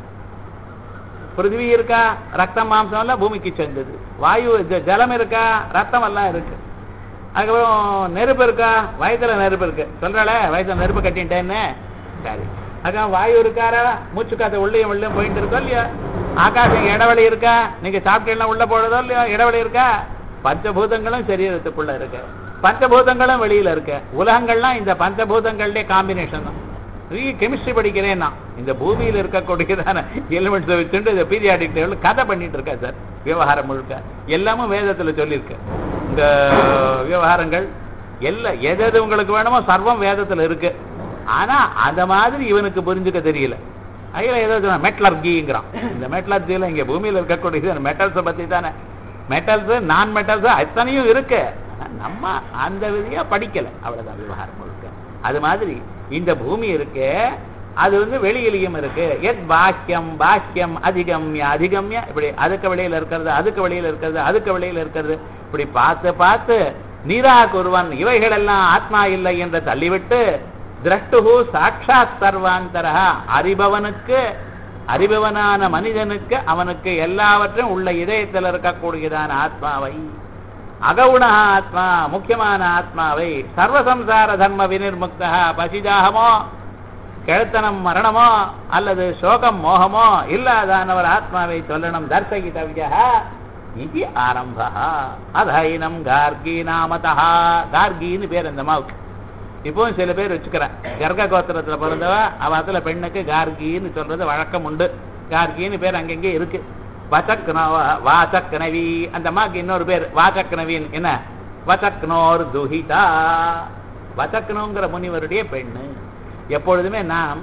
பிருத்திவி இருக்கா ரத்தம் மாம்சம் எல்லாம் பூமிக்கு சேர்ந்தது வாயு ஜ- ஜலம் இருக்கா ரத்தம் எல்லாம் இருக்கு அதுக்கப்புறம் நெருப்பு இருக்கா வயசுல நெருப்பு இருக்கு சொல்றாள வயசுல நெருப்பு கட்டிட்டேன்னு சரி அதுக்கப்புறம் வாயு இருக்காரா மூச்சு காத்து உள்ளேயும் உள்ளேயும் போயிட்டு இருக்கோ இல்லையா ஆகாசம் இடைவெளி இருக்கா நீங்க சாப்பிட்டீங்கன்னா உள்ள போடுறதோ இல்லையா இடைவெளி இருக்கா பஞ்சபூதங்களும் சரீரத்துக்குள்ள இருக்கு பஞ்சபூதங்களும் வெளியில இருக்கு உலகங்கள்லாம் இந்த பஞ்சபூதங்களுடைய காம்பினேஷன் தான் நிறைய கெமிஸ்ட்ரி படிக்கிறேன் நான் இந்த பூமியில இருக்கக்கூடியதான எலிமெண்ட்ஸை வச்சுட்டு இந்த பீரியாடிக் டேபிள் கதை பண்ணிட்டு இருக்கேன் சார் விவகாரம் முழுக்க எல்லாமும் வேதத்துல சொல்லியிருக்கு இந்த விவகாரங்கள் எல்லாம் எது எது உங்களுக்கு வேணுமோ சர்வம் வேதத்துல இருக்கு ஆனா அந்த மாதிரி இவனுக்கு புரிஞ்சுக்க தெரியல ஐயா ஏதோ சொன்னா மெட்லர்கிங்கிறான் இந்த மெட்லர்ஜியில் இங்க பூமியில இருக்கக்கூடிய மெட்டல்ஸை பத்தி தானே மெட்டல்ஸ் நான் மெட்டல்ஸ் அத்தனையும் இருக்கு ஆனா நம்ம அந்த விதியா படிக்கல அவ்வளவுதான் விவகாரம் முழுக்க அது மாதிரி இந்த பூமி இருக்கு அது வந்து வெளியிலையும் இருக்கு எத் பாக்கியம் பாக்கியம் அதிகம்ய அதிகம்ய இப்படி அதுக்கு வெளியில இருக்கிறது அதுக்கு வெளியில இருக்கிறது அதுக்கு வெளியில இருக்கிறது இப்படி பார்த்து பார்த்து நீராகுருவன் இவைகளெல்லாம் ஆத்மா இல்லை என்று தள்ளிவிட்டு திரஷ்டுகு சாட்சாத் சர்வாந்தரா அறிபவனுக்கு அறிபவனான மனிதனுக்கு அவனுக்கு எல்லாவற்றையும் உள்ள இதயத்தில் இருக்கக்கூடியதான ஆத்மாவை அகவுண ஆத்மா முக்கியமான ஆத்மாவை சர்வசம்சார தர்ம வினிர்முக்தா பசிதாகமோ கிழத்தனம் மரணமோ அல்லது சோகம் மோகமோ இல்லாதான ஒரு ஆத்மாவை சொல்லணும் தர்சகிதவியா இது ஆரம்பா அதைனம் கார்கி நாமதா கார்கின்னு பேர் அந்த அம்மாவுக்கு இப்பவும் சில பேர் வச்சுக்கிறேன் கர்க கோத்திரத்துல பிறந்தவ அவத்துல பெண்ணுக்கு கார்கின்னு சொல்றது வழக்கம் உண்டு கார்கின்னு பேர் அங்கங்கே இருக்கு வசக்னவ வாசக்னவி அந்த அம்மாக்கு இன்னொரு பேர் வாசக்னவின் என்ன வசக்னோர் துஹிதா வசக்னோங்கிற முனிவருடைய பெண்ணு எப்பொழுதுமே நாம்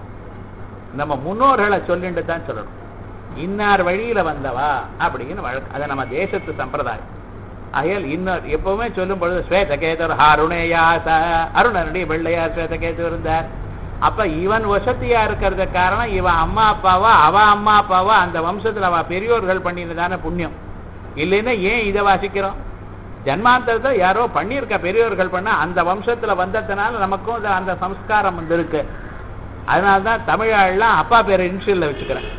நம்ம முன்னோர்களை சொல்லிட்டு தான் சொல்லணும் இன்னார் வழியில வந்தவா அப்படின்னு வழக்கு அது நம்ம தேசத்து சம்பிரதாயம் ஆகையால் இன்னொரு எப்பவுமே சொல்லும் பொழுது ஸ்வேதகேதர் அருணேயாச அருணனுடைய வெள்ளையார் ஸ்வேதகேது இருந்தார் அப்ப இவன் வசதியா இருக்கிறது காரணம் இவன் அம்மா அப்பாவா அவ அம்மா அப்பாவா அந்த வம்சத்துல அவ பெரியோர்கள் பண்ணினதான புண்ணியம் இல்லைன்னா ஏன் இதை வாசிக்கிறோம் ஜன்மாந்தரத்தை யாரோ பண்ணியிருக்க பெரியோர்கள் பண்ண அந்த வம்சத்துல வந்ததுனால நமக்கும் அது அந்த சம்ஸ்காரம் வந்து இருக்கு அதனால்தான் தமிழாள்லாம் அப்பா பேரை இன்ஷியல்ல வச்சுக்கிறேன்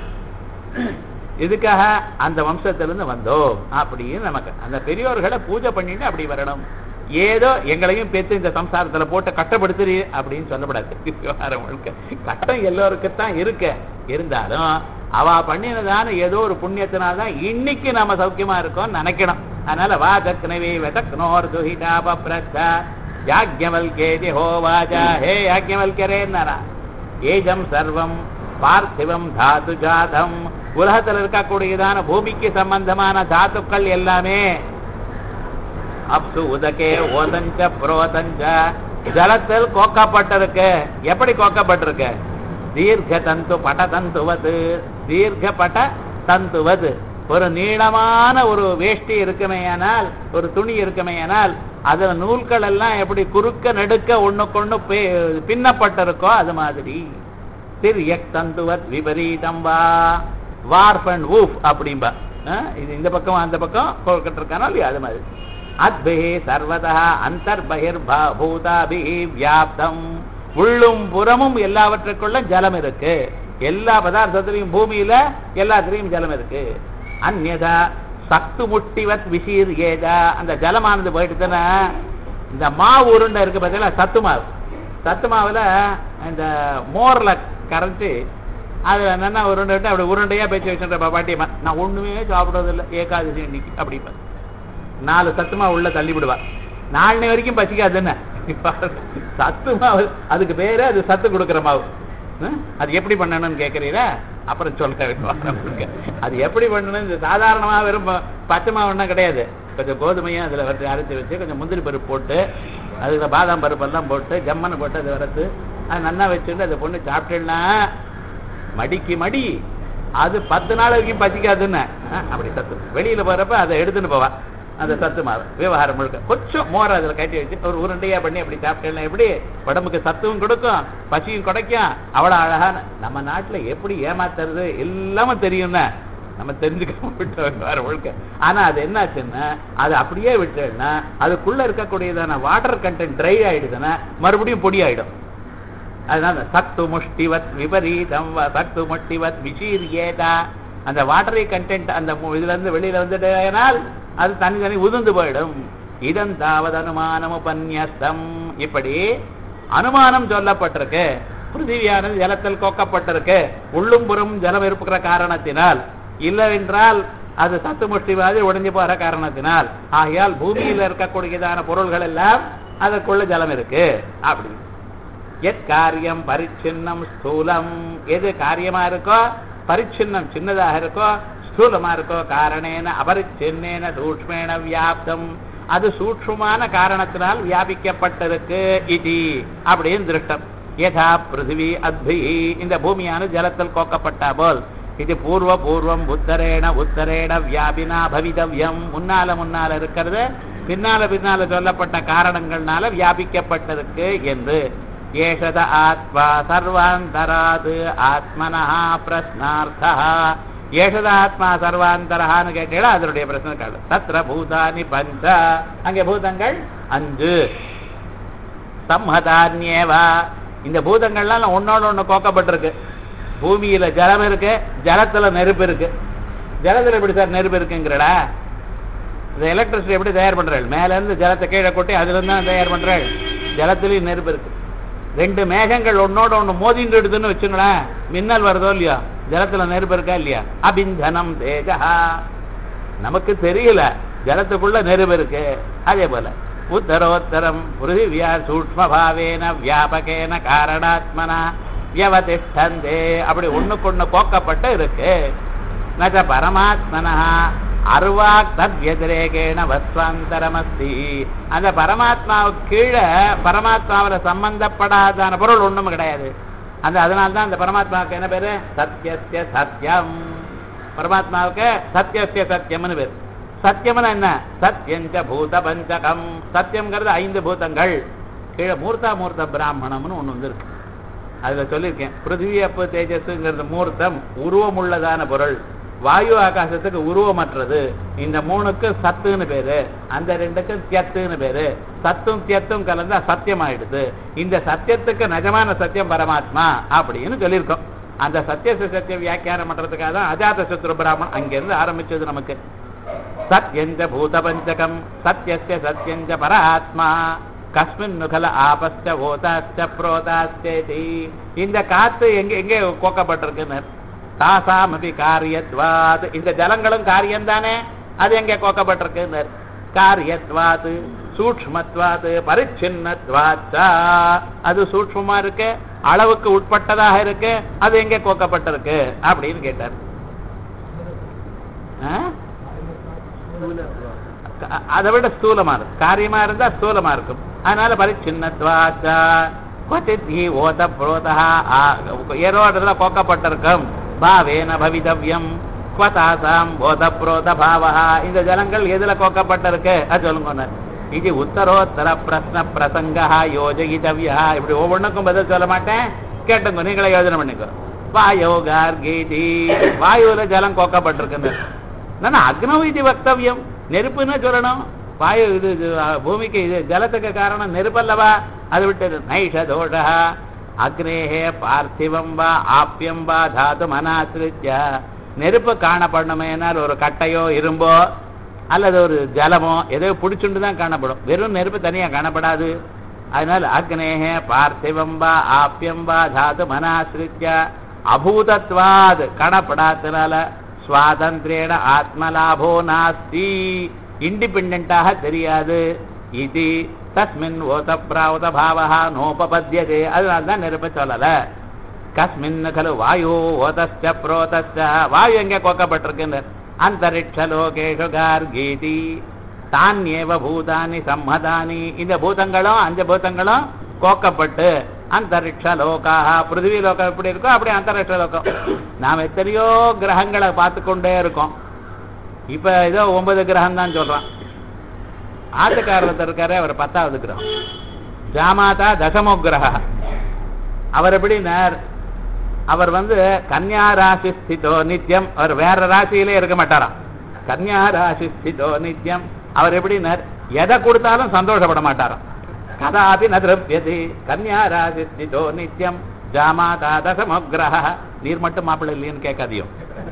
இதுக்காக அந்த வம்சத்திலிருந்து வந்தோம் அப்படின்னு நமக்கு அந்த பெரியோர்களை பூஜை பண்ணிட்டு அப்படி வரணும் ஏதோ எங்களையும் பெற்று இந்த சம்சாரத்துல போட்டு கட்டப்படுத்துறீ அப்படின்னு சொல்லப்படாது விவகாரம் முழுக்க கட்டம் எல்லோருக்குத்தான் இருக்கு இருந்தாலும் அவ பண்ணினதான ஏதோ ஒரு புண்ணியத்தினால்தான் இன்னைக்கு நாம சௌக்கியமா இருக்கோம்னு நினைக்கணும் அதனால வாதக்னவே வெதக்னோர் துஹிதா பப்ரத்தா யாக்ஞவல்கேதி ஹோவாஜா ஹே யாக்ஞவல்கரேன்னாரா ஏஜம் சர்வம் பார்த்திவம் தாது ஜாதம் உலகத்தில் இருக்கக்கூடியதான பூமிக்கு சம்பந்தமான தாத்துக்கள் எல்லாமே அப்சு உதகே ஓதஞ்ச புரோதஞ்ச ஜலத்தில் கோக்கப்பட்டிருக்கு எப்படி கோக்கப்பட்டிருக்கு தீர்க்க தந்து பட தந்துவது தீர்க்க பட தந்துவது ஒரு நீளமான ஒரு வேஷ்டி இருக்குமேயானால் ஒரு துணி இருக்குமேயானால் அதுல நூல்கள் எல்லாம் எப்படி குறுக்க நெடுக்க ஒண்ணுக்கொண்ணு பே- பின்னப்பட்டிருக்கோ அது மாதிரி திரியக் தந்துவத் விபரீதம் வா வார்ப் அண்ட் வூஃப் அப்படிம்பா அஹ், இது இந்த பக்கம் அந்த பக்கம் போட்டுருக்கானோ இல்லையா அது மாதிரி அத்பிஹி சர்வதா அந்தர்பகிர் பூதாபிஹி வியாப்தம் உள்ளும் புறமும் எல்லாவற்றுக்குள்ள ஜலம் இருக்கு எல்லா பதார்த்தத்திலையும் பூமியில எல்லாத்திலையும் ஜலம் இருக்கு அந்நதா சத்து முட்டிவத் விசீர் ஏதா அந்த ஜலமானது போயிட்டுதானே இந்த மாவு உருண்டை இருக்கு பார்த்தீங்களா சத்து மாவு சத்து மாவுல இந்த மோர்ல கரைச்சி அது என்னன்னா உருண்டை விட்டு அப்படி உருண்டையா பேச்சு வச்சுன்ற பாட்டியம்மா நான் ஒண்ணுமே சாப்பிடுறது இல்லை ஏகாதசி இன்னைக்கு அப்படிப்பா நாலு சத்து மாவு உள்ள தள்ளி விடுவா நாலு வரைக்கும் பசிக்காது என்ன சத்து மாவு அதுக்கு பேரு அது சத்து கொடுக்குற மாவு ஹம்? அது எப்படி பண்ணணும்னு கேட்கறீங்களா அப்புறம் சொல்றேன் அது எப்படி பண்ணணும் இது சாதாரணமா வெறும் ப- பச்சை மாவுன்னா கிடையாது கொஞ்சம் கோதுமையும் அதுல வச்சு அரைச்சி வச்சு கொஞ்சம் முந்திரி பருப்பு போட்டு அதுல பாதாம் பருப்பெல்லாம் போட்டு ஜம்மன்னு போட்டு அது வறுத்து அது நல்லா வச்சுட்டு அதை பொண்ணு சாப்பிட்டேன்னா மடிக்கு மடி அது பத்து நாள் வரைக்கும் பசிக்காதுன்னு ஆ, அப்படி சத்து வெளியில போறப்ப அதை எடுத்துன்னு போவா அந்த சத்து மாவு விவகாரம் முழுக்க கொஞ்சம் மோர் அதுல கட்டி வச்சு ஒரு உருண்டையா பண்ணி அப்படி சாப்பிட்டேன்னா எப்படி உடம்புக்கு சத்துவும் கொடுக்கும் பசியும் கிடைக்கும் அவ்வளவு அழகான நம்ம நாட்டுல எப்படி ஏமாத்துறது எல்லாமே தெரியும்னா நம்ம தெரிஞ்சுக்க விட்டோம் வேற முழுக்க ஆனா அது என்னாச்சுன்னா அது அப்படியே விட்டேன்னா அதுக்குள்ள இருக்கக்கூடியதான வாட்டர் கண்டென்ட் ட்ரை ஆயிடுதுன்னா மறுபடியும் பொடி ஆயிடும் அதனால சத்து முஷ்டிவத் விபரீதம் வ சத்து முஷ்டிவத் விசீரியேதா அந்த வாட்டரி கண்டென்ட் அந்த மு- இதுல இருந்து வெளியில வந்துட்டேனால் அது தனி தனி உதிர்ந்து போயிடும் இதன் தாவது அனுமானம் உபன்யஸ்தம் இப்படி அனுமானம் சொல்லப்பட்டிருக்கு பிருத்திவியானது ஜலத்தில் கோக்கப்பட்டிருக்கு உள்ளும் புறம் ஜலம் இருக்கிற காரணத்தினால் இல்லை என்றால் அது சத்து முஷ்டிவாதி உடைஞ்சு போற காரணத்தினால் ஆகையால் பூமியில் இருக்கக்கூடியதான பொருள்கள் எல்லாம் அதற்குள்ள ஜலம் இருக்கு அப்படி எத் காரியம் பரிச்சின்னம் ஸ்தூலம் எது காரியமா இருக்கோ பரிச்சின்னம் சின்னதாக இருக்கோ ஸ்தூலமா இருக்கோ காரணேன அபரிச்சின்னேன சூக்ஷ்மேன வியாப்தம் அது சூக்ஷ்மமான காரணத்தினால் வியாபிக்கப்பட்டிருக்கு இது அப்படின்னு திருஷ்டம் யதா பிருத்திவி அத்பி இந்த பூமியானது ஜலத்தில் கோக்கப்பட்ட போல் இது பூர்வ பூர்வம் உத்தரேண உத்தரேண வியாபினா பவிதவ்யம் முன்னால முன்னால இருக்கிறது பின்னால பின்னால சொல்லப்பட்ட காரணங்கள்னால வியாபிக்கப்பட்டிருக்கு என்று ஏஷத ஆத்மா சர்வாந்தராது ஆத்மனா பிரஸ்னார்த்தா ஏஷத ஆத்மா சர்வாந்தரஹான்னு கேட்டீங்களா அதனுடைய பிரச்சனை தத்ர பூதானி பஞ்ச அங்கே பூதங்கள் அஞ்சு சம்ஹதான்யேவா இந்த பூதங்கள்லாம் ஒன்னோட ஒண்ணு கோக்கப்பட்டிருக்கு பூமியில ஜலம் இருக்கு ஜலத்துல நெருப்பு இருக்கு ஜலத்துல எப்படி சார் நெருப்பு இருக்குங்கிறடா இந்த எலக்ட்ரிசிட்டி எப்படி தயார் பண்றாள் மேல இருந்து ஜலத்தை கீழே கொட்டி அதுல இருந்து தான் தயார் பண்றாள் ஜலத்திலயும் நெருப்பு இருக்கு ரெண்டு மேகங்கள் ஒன்னோட ஒண்ணு மோதிட்டு எடுத்துன்னு வச்சுங்களேன் மின்னல் வருதோ இல்லையா ஜலத்துல நெருப்பு இருக்கா இல்லையா அபிந்தனம் தேஜா நமக்கு தெரியல ஜலத்துக்குள்ள நெருப்பு இருக்கு அதே போல உத்தரோத்தரம் பிருத்திவியா சூக்ம பாவேன வியாபகேன காரணாத்மனா வியவதிஷ்டந்தே அப்படி ஒண்ணுக்கொண்ணு போக்கப்பட்டு இருக்கு நச்ச பரமாத்மனா அருவாக் தத்யதிரேகேன வஸ்வாந்தரமஸ்தி அந்த பரமாத்மாவுக்கு கீழே பரமாத்மாவில சம்பந்தப்படாதான பொருள் ஒண்ணும் கிடையாது அந்த அதனால தான் அந்த பரமாத்மாவுக்கு என்ன பேரு சத்யஸ்ய சத்யம் பரமாத்மாவுக்கு சத்யஸ்ய சத்யம்னு பேரு சத்தியம்னு என்ன சத்யஞ்ச பூத பஞ்சகம் சத்தியம்ங்கிறது ஐந்து பூதங்கள் கீழே மூர்த்தா மூர்த்த பிராமணம்னு ஒண்ணு வந்து இருக்கு அதுல சொல்லியிருக்கேன் பிருத்திவி அப்பு தேஜஸ்ங்கிறது மூர்த்தம் உருவம் உள்ளதான பொருள் வாயு ஆகாசத்துக்கு உருவமற்றது இந்த மூணுக்கு சத்துன்னு பேரு அந்த ரெண்டுக்கு தியத்துன்னு பேரு சத்தும் தியத்தும் கலந்தா சத்தியம் ஆயிடுது இந்த சத்தியத்துக்கு நிஜமான சத்தியம் பரமாத்மா அப்படின்னு சொல்லியிருக்கோம் அந்த சத்திய சத்தியம் வியாக்கியானம் பண்றதுக்காக தான் அஜாத சத்ரு பிராமணன் அங்கிருந்து ஆரம்பிச்சது நமக்கு சத்யஞ்ச பூத பஞ்சகம் சத்யஸ்ய சத்யஞ்ச பரஆத்மா கஸ்மின் நுகல ஆபஸ்ட ஓதாஸ்ட புரோதாஸ்டேதி இந்த காத்து எங்க எங்கே கோக்கப்பட்டிருக்குன்னு தாசாமபி காரியத்வாத் இந்த ஜலங்களும் காரியம் தானே அது எங்கே கோக்கப்பட்டிருக்குன்னு காரியத்வாத் சூக்மத்வாத் பரிச்சின்னத்வாச்சா அது சூக்மமா இருக்கு அளவுக்கு உட்பட்டதாக இருக்கு அது எங்கே கோக்கப்பட்டிருக்கு அப்படின்னு கேட்டார் ஆ? க- அதை விட ஸ்தூலமா இருக்கும் காரியமா இருந்தா ஸ்தூலமா இருக்கும் அதனால பரிச்சின்னத்வாச்சா क्वचित् हि ओतप्रोतः ஏரோடத்துல கோக்கப்பட்டிருக்கும் பாவேன பவிதவ்யம் குவதாசாம் ஓதப்ரோத பாவஹா இந்த ஜலங்கள் எதுல கோக்கப்பட்டிருக்கு அது சொல்லுங்க இது உத்தரோத்தர பிரஸ்ன பிரசங்கா யோஜயிதவ்யா இப்படி ஒவ்வொன்றுக்கும் பதில் சொல்ல மாட்டேன் கேட்டுங்க நீங்களே யோஜனை பண்ணிக்கோ வாயோ கார்கீதி வாயுல ஜலம் கோக்கப்பட்டிருக்குன்னு நான் அக்னவு இது வக்தவியம் நெருப்புன்னு சொல்லணும் வாயு இது இது, அ, பூமிக்கு இது ஜலத்துக்கு காரணம் நெருப்பல்லவா அது விட்டது நைஷ தோஷ அக்னேஹே பார்த்திவம் வா ஆப்பியம் வா தாது மனாசிரித்ய நெருப்பு காணப்படணுமேனால் ஒரு கட்டையோ இரும்போ அல்லது ஒரு ஜலமோ எதோ பிடிச்சுண்டு தான் காணப்படும் வெறும் நெருப்பு தனியா காணப்படாது அதனால் அக்னேஹே பார்த்திவம் வா ஆப்பியம் வா தாது மனாசிரித்ய அபூதத்வாத் காணப்படாதனால சுவாதந்திரேன ஆத்மலாபோ நாஸ்தி இண்டிபெண்டாக தெரியாது இது தஸ்மின் ஓத பிராவத பாவா நோபபத்தியதே அதனால தான் நெருப்ப சொல்லல கஸ்மின் கலு வாயு ஓதஸ்ச புரோதஸ்ச வாயு எங்க கோக்கப்பட்டிருக்குன்னு அந்தரிக்ஷ லோகேஷு கார்கீதி தானியேவ பூதானி சம்மதானி இந்த பூதங்களும் அஞ்சு பூதங்களும் கோக்கப்பட்டு அந்தரிக்ஷ லோகாக பிருத்திவி லோகம் எப்படி இருக்கோ அப்படி அந்தரிக்ஷ லோகம் நாம் எத்தனையோ கிரகங்களை பார்த்து கொண்டே இருக்கோம் இப்ப ஏதோ ஒன்பது கிரகம் தான் சொல்றான் ஆட்டுக்காரத்தில் இருக்காரு அவர் பத்தாவது கிரகம் ஜாமாதா தசமோ கிரக அவர் எப்படின்னார் அவர் வந்து கன்யா ராசி ஸ்திதோ நித்தியம் அவர் வேற ராசியிலே இருக்க மாட்டாராம் கன்யா ராசி ஸ்திதோ நித்தியம் அவர் எப்படின்னார் எதை கொடுத்தாலும் சந்தோஷப்பட மாட்டாராம் கதாபி ந திரவியதி கன்யா ராசி ஸ்திதோ நித்தியம் ஜாமாதா தசமோ கிரக நீர் மட்டும் மாப்பிள்ளை இல்லைன்னு கேட்காதியோ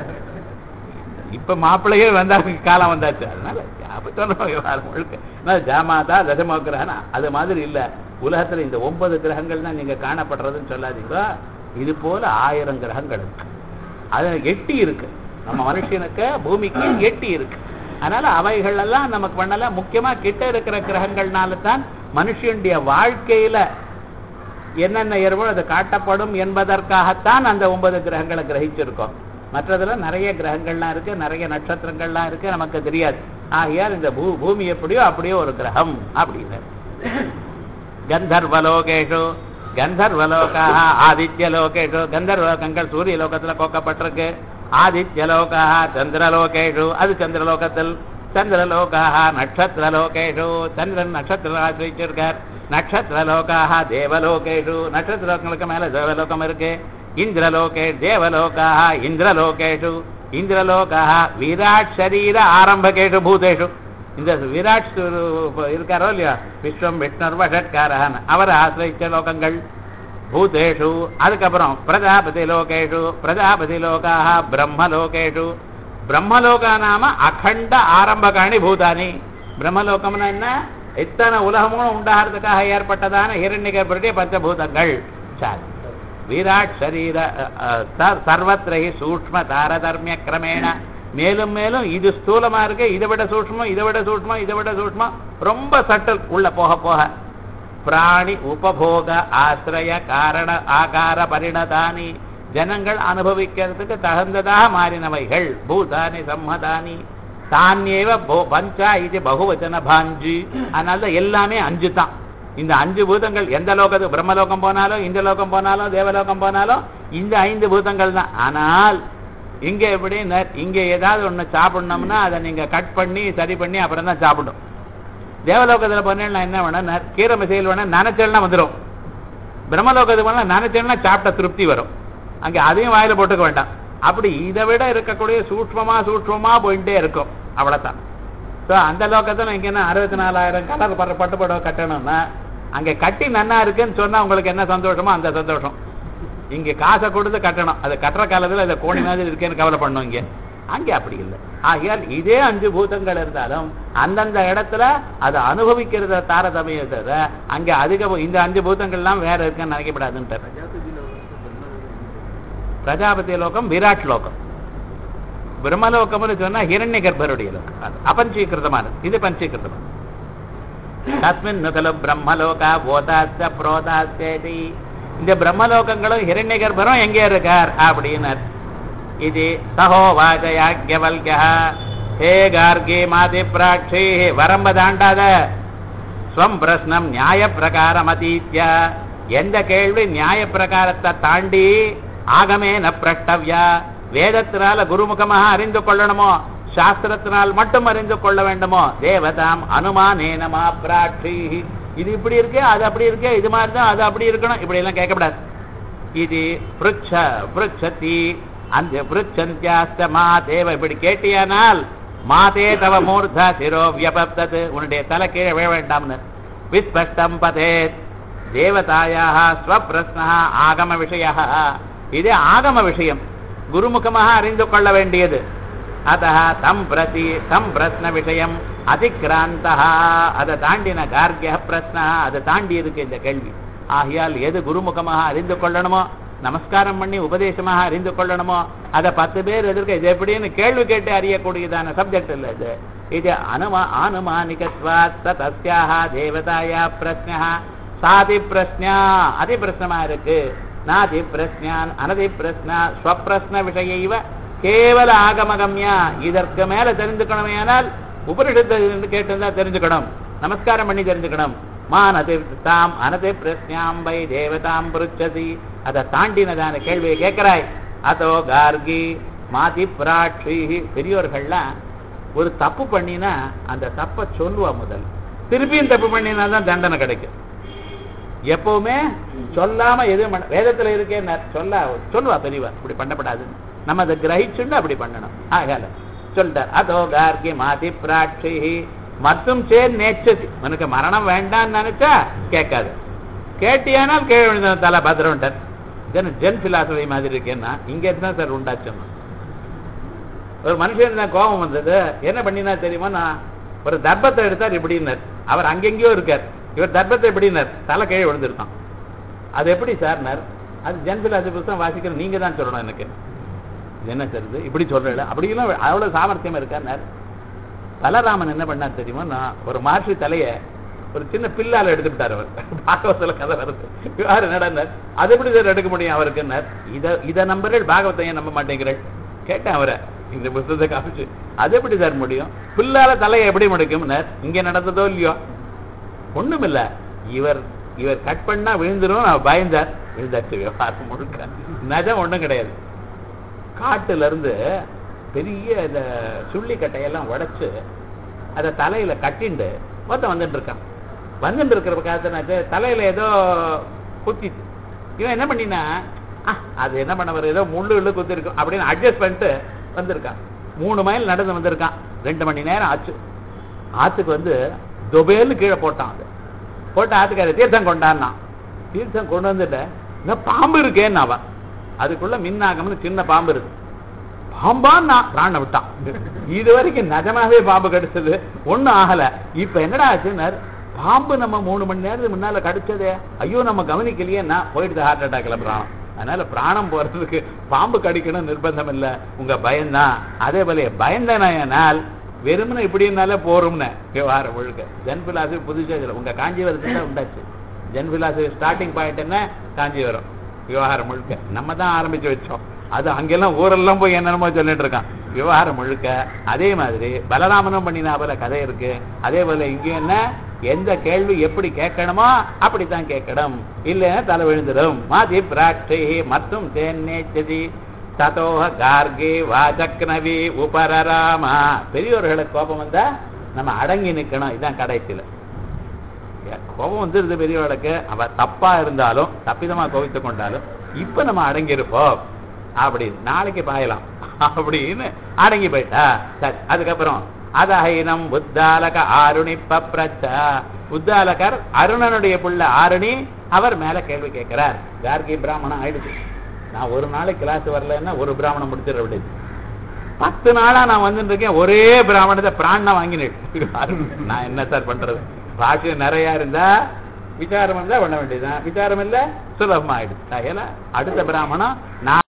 இப்ப மாப்பிள்ளையே வந்தா காலம் வந்தாச்சு அதனால ஞாபகம் விவகாரம் முழுக்க அதனால ஜாமாதா தசம கிரகணம் அது மாதிரி இல்ல உலகத்துல இந்த ஒன்பது கிரகங்கள் தான் நீங்க காணப்படுறதுன்னு சொல்லாதீங்க இது போல ஆயிரம் கிரகங்கள் இருக்கு அது எட்டி இருக்கு நம்ம மனுஷனுக்கு பூமிக்கு எட்டி இருக்கு அதனால அவைகள் எல்லாம் நமக்கு பண்ணல முக்கியமா கிட்ட இருக்கிற கிரகங்கள்னால தான் மனுஷனுடைய வாழ்க்கையில என்னென்ன ஏற்போ அது காட்டப்படும் என்பதற்காகத்தான் அந்த ஒன்பது கிரகங்களை கிரகிச்சிருக்கோம் மற்றதுல நிறைய கிரகங்கள்லாம் இருக்கு நிறைய நட்சத்திரங்கள்லாம் இருக்கு நமக்கு தெரியாது ஆகையால் இந்த பூ பூமி எப்படியோ அப்படியோ ஒரு கிரகம் அப்படின்னு கந்தர்வலோகேஷு கந்தர்வலோகாக ஆதித்யலோகேஷு கந்தர்வலோகங்கள் சூரிய லோகத்துல கோக்கப்பட்டிருக்கு ஆதித்யலோகாக சந்திரலோகேஷு அது சந்திரலோகத்தில் சந்திரலோகாக நட்சத்திரலோகேஷு சந்திரன் நட்சத்திர ஆசிரிச்சிருக்கார் நட்சத்திரலோகாக தேவலோகேஷு நட்சத்திரலோகங்களுக்கு மேல தேவலோகம் இருக்கு இந்திரலோகே தேவலோகாக இந்திரலோகேஷு இந்திரலோகாக விராட் சரீர ஆரம்பகேஷு பூதேஷு இந்த விராட் ஸ்வரூப- இருக்காரோ இல்லையா விஸ்வம் விஷ்ணர் வஷட்காரன் அவரை ஆசிரிச்ச லோகங்கள் பூதேஷு அதுக்கப்புறம் பிரஜாபதி லோகேஷு பிரஜாபதி லோகாக பிரம்மலோகேஷு பிரம்மலோகா நாம அகண்ட ஆரம்பகாணி பூதானி பிரம்மலோகம்னா என்ன இத்தனை உலகமும் உண்டாகிறதுக்காக ஏற்பட்டதான ஹிரண்யகர்பருடைய பஞ்சபூதங்கள் சரி விராட் சரீர அஹ், அஹ், சர்- சர்வத்திரை சூக்ம தாரதர்மிய கிரமேண மேலும் மேலும் இது ஸ்தூலமா இருக்கு இதை விட சூக்மம் இதை விட சூக்மம் இதை விட சூக்மம் ரொம்ப சட்டல் உள்ள போக போக பிராணி உபபோக ஆசிரய காரண ஆகார பரிணதானி ஜனங்கள் அனுபவிக்கிறதுக்கு தகுந்ததாக மாறினவைகள் பூதானி சம்மதானி தானியேவ போ- பஞ்சா இது பகுவச்சன பாஞ்சு அதனால தான் எல்லாமே அஞ்சு தான் இந்த அஞ்சு பூதங்கள் எந்த லோகத்துக்கு பிரம்மலோகம் போனாலும் இந்த லோகம் போனாலும் தேவலோகம் போனாலும் இந்த ஐந்து பூதங்கள் தான் ஆனால் இங்க எப்படி ந- இங்க ஏதாவது ஒண்ணு சாப்பிடணும்னா அதை நீங்க கட் பண்ணி சரி பண்ணி அப்புறம் தான் சாப்பிடும் தேவலோகத்துல போனேன்னா என்ன வேணும் ந- கீரை மிசையில் வேணா நனைச்சல்னா வந்துடும் பிரம்மலோகத்துக்கு போனா நனைச்சல்னா சாப்பிட்ட திருப்தி வரும் அங்க அதையும் வாயில போட்டுக்க வேண்டாம் அப்படி இதை விட இருக்கக்கூடிய சூட்சமா சூட்சமா போயிட்டே இருக்கும் அவ்வளவுதான் ஸோ அந்த லோகத்துல இங்க என்ன அறுபத்தி நாலாயிரம் கலர் பட்டு பட்டு புடவை கட்டணும்னா அங்க கட்டி நன்னா இருக்குன்னு சொன்னா உங்களுக்கு என்ன சந்தோஷமோ அந்த சந்தோஷம் இங்க காசை கொடுத்து கட்டணும் அது கட்டுற காலத்துல இந்த கோணி மாதிரி இருக்கேன்னு கவலை பண்ணும் இங்க அங்கே அப்படி இல்லை ஆகையால் இதே அஞ்சு பூதங்கள் இருந்தாலும் அந்தந்த இடத்துல அதை அனுபவிக்கிறத தாரதமியத்தை அங்க அதிக இந்த அஞ்சு பூதங்கள்லாம் வேற இருக்குன்னு நினைக்கப்படாதுன்ட்டு பிரஜாபதி லோகம் விராட் லோகம் பிரம்மலோகம்னு சொன்னா ஹிரண்ய கர்ப்பருடைய லோகம் அது அபஞ்சீகிருதமானது இது பஞ்சீகிருதமானது தஸ்மின் நுகலு பிரம்மலோகா போதாஸ்த புரோதாஸ்தேதி இந்த பிரம்மலோகங்களும் ஹிரண்ய கர்ப்பரும் எங்கே இருக்கார் அப்படின்னார் இது சகோவாஜயாக்கியவல்யா ஹே கார்கி மாதி பிராட்சி வரம்ப தாண்டாத ஸ்வம் பிரஸ்னம் நியாய பிரகாரம் அதீத்ய எந்த கேள்வி நியாய பிரகாரத்தை தாண்டி ஆகமே ந பிரஷ்டவ்யா வேதத்தினால குருமுகமாக அறிந்து கொள்ளணுமோ சாஸ்திரத்தினால் மட்டும் அறிந்து கொள்ள வேண்டுமோ தேவதாம் அனுமானேனமா பிராட்சி இது இப்படி இருக்கு அது அப்படி இருக்கு இது மாதிரி தான் அது அப்படி இருக்கணும் இப்படி எல்லாம் கேட்கக்கூடாது இது பிருச்ச பிருச்சதி அந்த பிருச்சந்தியாஸ்த மா தேவ இப்படி கேட்டியானால் மாதே தவ மூர்த்தா சிரோ வியபப்தது உன்னுடைய தலை கீழே விழ வேண்டாம்னு விஸ்பஷ்டம் பதேத் தேவதாயாக ஸ்வப்பிரஸ்னா ஆகம விஷய இது ஆகம விஷயம் குருமுகமாக அறிந்து கொள்ள வேண்டியது அத்த தம் பிரதி தம் பிரஸ்ன விஷயம் அதிக்ராந்தா அதை தாண்டின கார்கிய பிரஸ்னா அதை தாண்டி இருக்கு இந்த கேள்வி ஆகையால் எது குருமுகமாக அறிந்து கொள்ளணுமோ நமஸ்காரம் பண்ணி உபதேசமாக அறிந்து கொள்ளணுமோ அதை பத்து பேர் எதிர்க்க இது எப்படின்னு கேள்வி கேட்டு அறியக்கூடியதான சப்ஜெக்ட் இல்லை இது இது அனுமா ஆனுமானிகத்வாத் தஸ்யாக தேவதாயா பிரஸ்னா சாதி பிரஸ்னா அதி பிரஸ்னமா இருக்கு நாதி பிரஸ்னான் அனதி பிரஸ்னா ஸ்வப்பிரஸ்ன விஷயைவ கேவல ஆகமகம்யா இதற்கு மேல தெரிஞ்சுக்கணுமே ஆனால் உபனிஷத்தை கேட்டிருந்தா தெரிஞ்சுக்கணும் நமஸ்காரம் பண்ணி தெரிஞ்சுக்கணும் மானதி தாம் அனதி பிரஸ்னாம் வை தேவதாம் புருச்சதி அதை தாண்டினதான கேள்வியை கேட்கிறாய் அதோ கார்கி மாதி பிராட்சி பெரியோர்கள்லாம் ஒரு தப்பு பண்ணினா அந்த தப்பை சொல்லுவா முதல் திருப்பியும் தப்பு பண்ணினா தான் தண்டனை கிடைக்கும் எப்பவுமே சொல்லாம எதுவும் பண்ண வேதத்துல இருக்கேன் சொல்ல சொல்லுவா பெரியவா இப்படி பண்ணப்படாதுன்னு நம்ம அதை கிரகிச்சுண்டு அப்படி பண்ணணும் ஆகல சொல்லிட்டார் அதோ கார்கி மாதி பிராட்சி மற்றும் சேர் நேச்சதி உனக்கு மரணம் வேண்டாம்னு நினைச்சா கேட்காது கேட்டியானால் கீழே விழுந்த தலை பத்திரம்ட்டார் ஜென் ஜென் பிலாசபி மாதிரி இருக்கேன்னா இங்க இருந்தா சார் உண்டாச்சுன்னா ஒரு மனுஷன் தான் கோபம் வந்தது என்ன பண்ணினா தெரியுமா நான் ஒரு தர்ப்பத்தை எடுத்தார் இப்படின்னார் அவர் அங்கெங்கேயோ இருக்கார் இவர் தர்ப்பத்தை எப்படின்னார் தலை கீழே விழுந்திருக்கான் அது எப்படி சார்னார் அது ஜென் பிலாசபி புத்தகம் வாசிக்கிற நீங்க தான் சொல்லணும் எனக்கு இது என்ன சார் இது இப்படி சொல்றல அப்படிலாம் அவ்வளவு சாமர்த்தியம் இருக்கார் பலராமன் என்ன பண்ணார் தெரியுமா நான் ஒரு மாற்றி தலைய ஒரு சின்ன பில்லால எடுத்துட்டார் அவர் பாகவத்துல கதை வருது யார் என்னடார் அது எப்படி சார் எடுக்க முடியும் அவருக்கு இத இத நம்புறேன் பாகவத்தை ஏன் நம்ப மாட்டேங்கிறேன் கேட்டேன் அவரை இந்த புத்தகத்தை காமிச்சு அது எப்படி சார் முடியும் பில்லால தலையை எப்படி முடிக்கும் இங்க நடந்ததோ இல்லையோ ஒண்ணும் இல்ல இவர் இவர் கட் பண்ணா விழுந்துரும் அவர் பயந்தார் விழுந்தாச்சு விவகாரம் முழுக்க நிஜம் ஒண்ணும் கிடையாது காட்டுல இருந்து பெரிய இந்த சுள்ளி கட்டையெல்லாம் உடைச்சு அதை தலையில கட்டிண்டு மொத்தம் வந்துட்டு இருக்கான் வந்துட்டு இருக்கிற காலத்துல தலையில ஏதோ குத்திச்சு இவன் என்ன பண்ணினா அது என்ன பண்ண வர ஏதோ முள்ளு உள்ளு குத்தி இருக்கும் அப்படின்னு அட்ஜஸ்ட் பண்ணிட்டு வந்திருக்கான் மூணு மைல் நடந்து வந்திருக்கான் ரெண்டு மணி நேரம் ஆச்சு ஆத்துக்கு வந்து துபேல்னு கீழே போட்டான் அது போட்டு ஆத்துக்கார தீர்த்தம் கொண்டான்னா தீர்த்தம் கொண்டு வந்துட்டு இந்த பாம்பு இருக்கேன்னு அவன் அதுக்குள்ள மின்னாகம்னு சின்ன பாம்பு இருக்கு பாம்பான் நான் பிராண விட்டான் இது வரைக்கும் நிஜமாவே பாம்பு கடிச்சது ஒண்ணும் ஆகல இப்ப என்னடா ஆச்சுன்னார் பாம்பு நம்ம மூணு மணி நேரத்துக்கு முன்னால கடிச்சதே ஐயோ நம்ம கவனிக்கலையேன்னா போயிடுது ஹார்ட் அட்டாக்ல பிராணம் அதனால பிராணம் போறதுக்கு பாம்பு கடிக்கணும் நிர்பந்தம் இல்ல உங்க பயம்தான் அதே போல பயந்தனால் வெறுமனை இப்படினால போறோம்னு விவகாரம் முழுக்க ஜென் பிலாசபி புதுச்சேரியில் உங்க காஞ்சிபுரத்துல உண்டாச்சு ஜென் பிலாசபி ஸ்டார்டிங் பாயிண்ட் என்ன காஞ்சிபுரம் விவகாரம் முழுக்க நம்ம தான் ஆரம்பிச்சு வச்சோம் அது அங்கெல்லாம் ஊரெல்லாம் போய் என்னென்னமோ சொல்லிட்டு இருக்கான் விவகாரம் முழுக்க அதே மாதிரி பலராமனும் பண்ணினா போல கதை இருக்கு அதே போல இங்க என்ன எந்த கேள்வி எப்படி கேட்கணுமோ அப்படித்தான் கேட்கணும் இல்லைன்னா தலை விழுந்துடும் மாதி பிராட்சி மற்றும் தேன்னேச்சதி ததோக கார்கே வாசக்னவி உபரராமா பெரியவர்களுக்கு கோபம் வந்தா நம்ம அடங்கி நிக்கணும் இதுதான் கடைசியில கோபம் வந்துருது பெரியவளுக்கு அவ தப்பா இருந்தாலும் தப்பிதமா கோவித்து கொண்டாலும் இப்ப நம்ம அடங்கி இருப்போம் அப்படி நாளைக்கு பாயலாம் அப்படின்னு அடங்கி போயிட்டா சரி அதுக்கப்புறம் அதஹைனம் புத்தாலக ஆருணி பப்ரச்சா புத்தாலகர் அருணனுடைய புள்ள ஆருணி அவர் மேல கேள்வி கேட்கிறார் கார்கி பிராமணன் ஆயிடுச்சு நான் ஒரு நாளைக்கு கிளாஸ் வரலன்னா ஒரு பிராமணன் முடிச்சிட விடுது பத்து நாளா நான் வந்துட்டு இருக்கேன் ஒரே பிராமணத்தை பிராண வாங்கினேன் நான் என்ன சார் பண்றது ராசி நிறைய இருந்தா விசாரம் இருந்தா பண்ண வேண்டியதுதான் விசாரம் இல்ல சுலபமா ஆயிடுச்சு அடுத்த பிராமணம் நான்